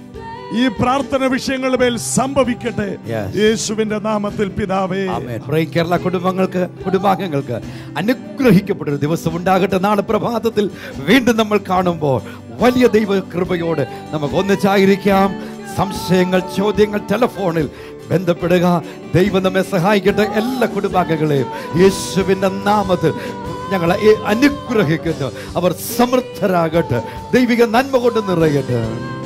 ഈ പ്രാർത്ഥന വിഷയങ്ങളുടെ മേൽ സംഭവിക്കട്ടെ Yes. യേശുവിന്റെ നാമത്തിൽ പിതാവേ ആമേൻ. Pray കേരള കുടുംബങ്ങൾക്ക് കുടുംബാംഗങ്ങൾക്ക് അനുഗ്രഹിക്കപ്പെട്ട ഒരു ദിവസം ഉണ്ടാകട്ടെ നാളെ പ്രഭാതത്തിൽ വീണ്ടും നമ്മൾ കാണുമ്പോൾ വലിയ ദൈവ കൃപയോട് നമുക്ക് ഒന്നിച്ചായിരിക്കാം സംശയങ്ങൾ ചോദ്യങ്ങൾ ടെലഫോണിൽ ബന്ധപ്പെടുക ദൈവം നമ്മെ സഹായിക്കട്ടെ എല്ലാ കുടുംബാംഗങ്ങളെയും യേശുവിന്റെ നാമത്തിൽ ഞങ്ങളെ ഈ അനുഗ്രഹിക്കുന്നു അവർ സമൃദ്ധരാകട്ടെ ദൈവിക നന്മ കൊണ്ട് നിറയട്ടെ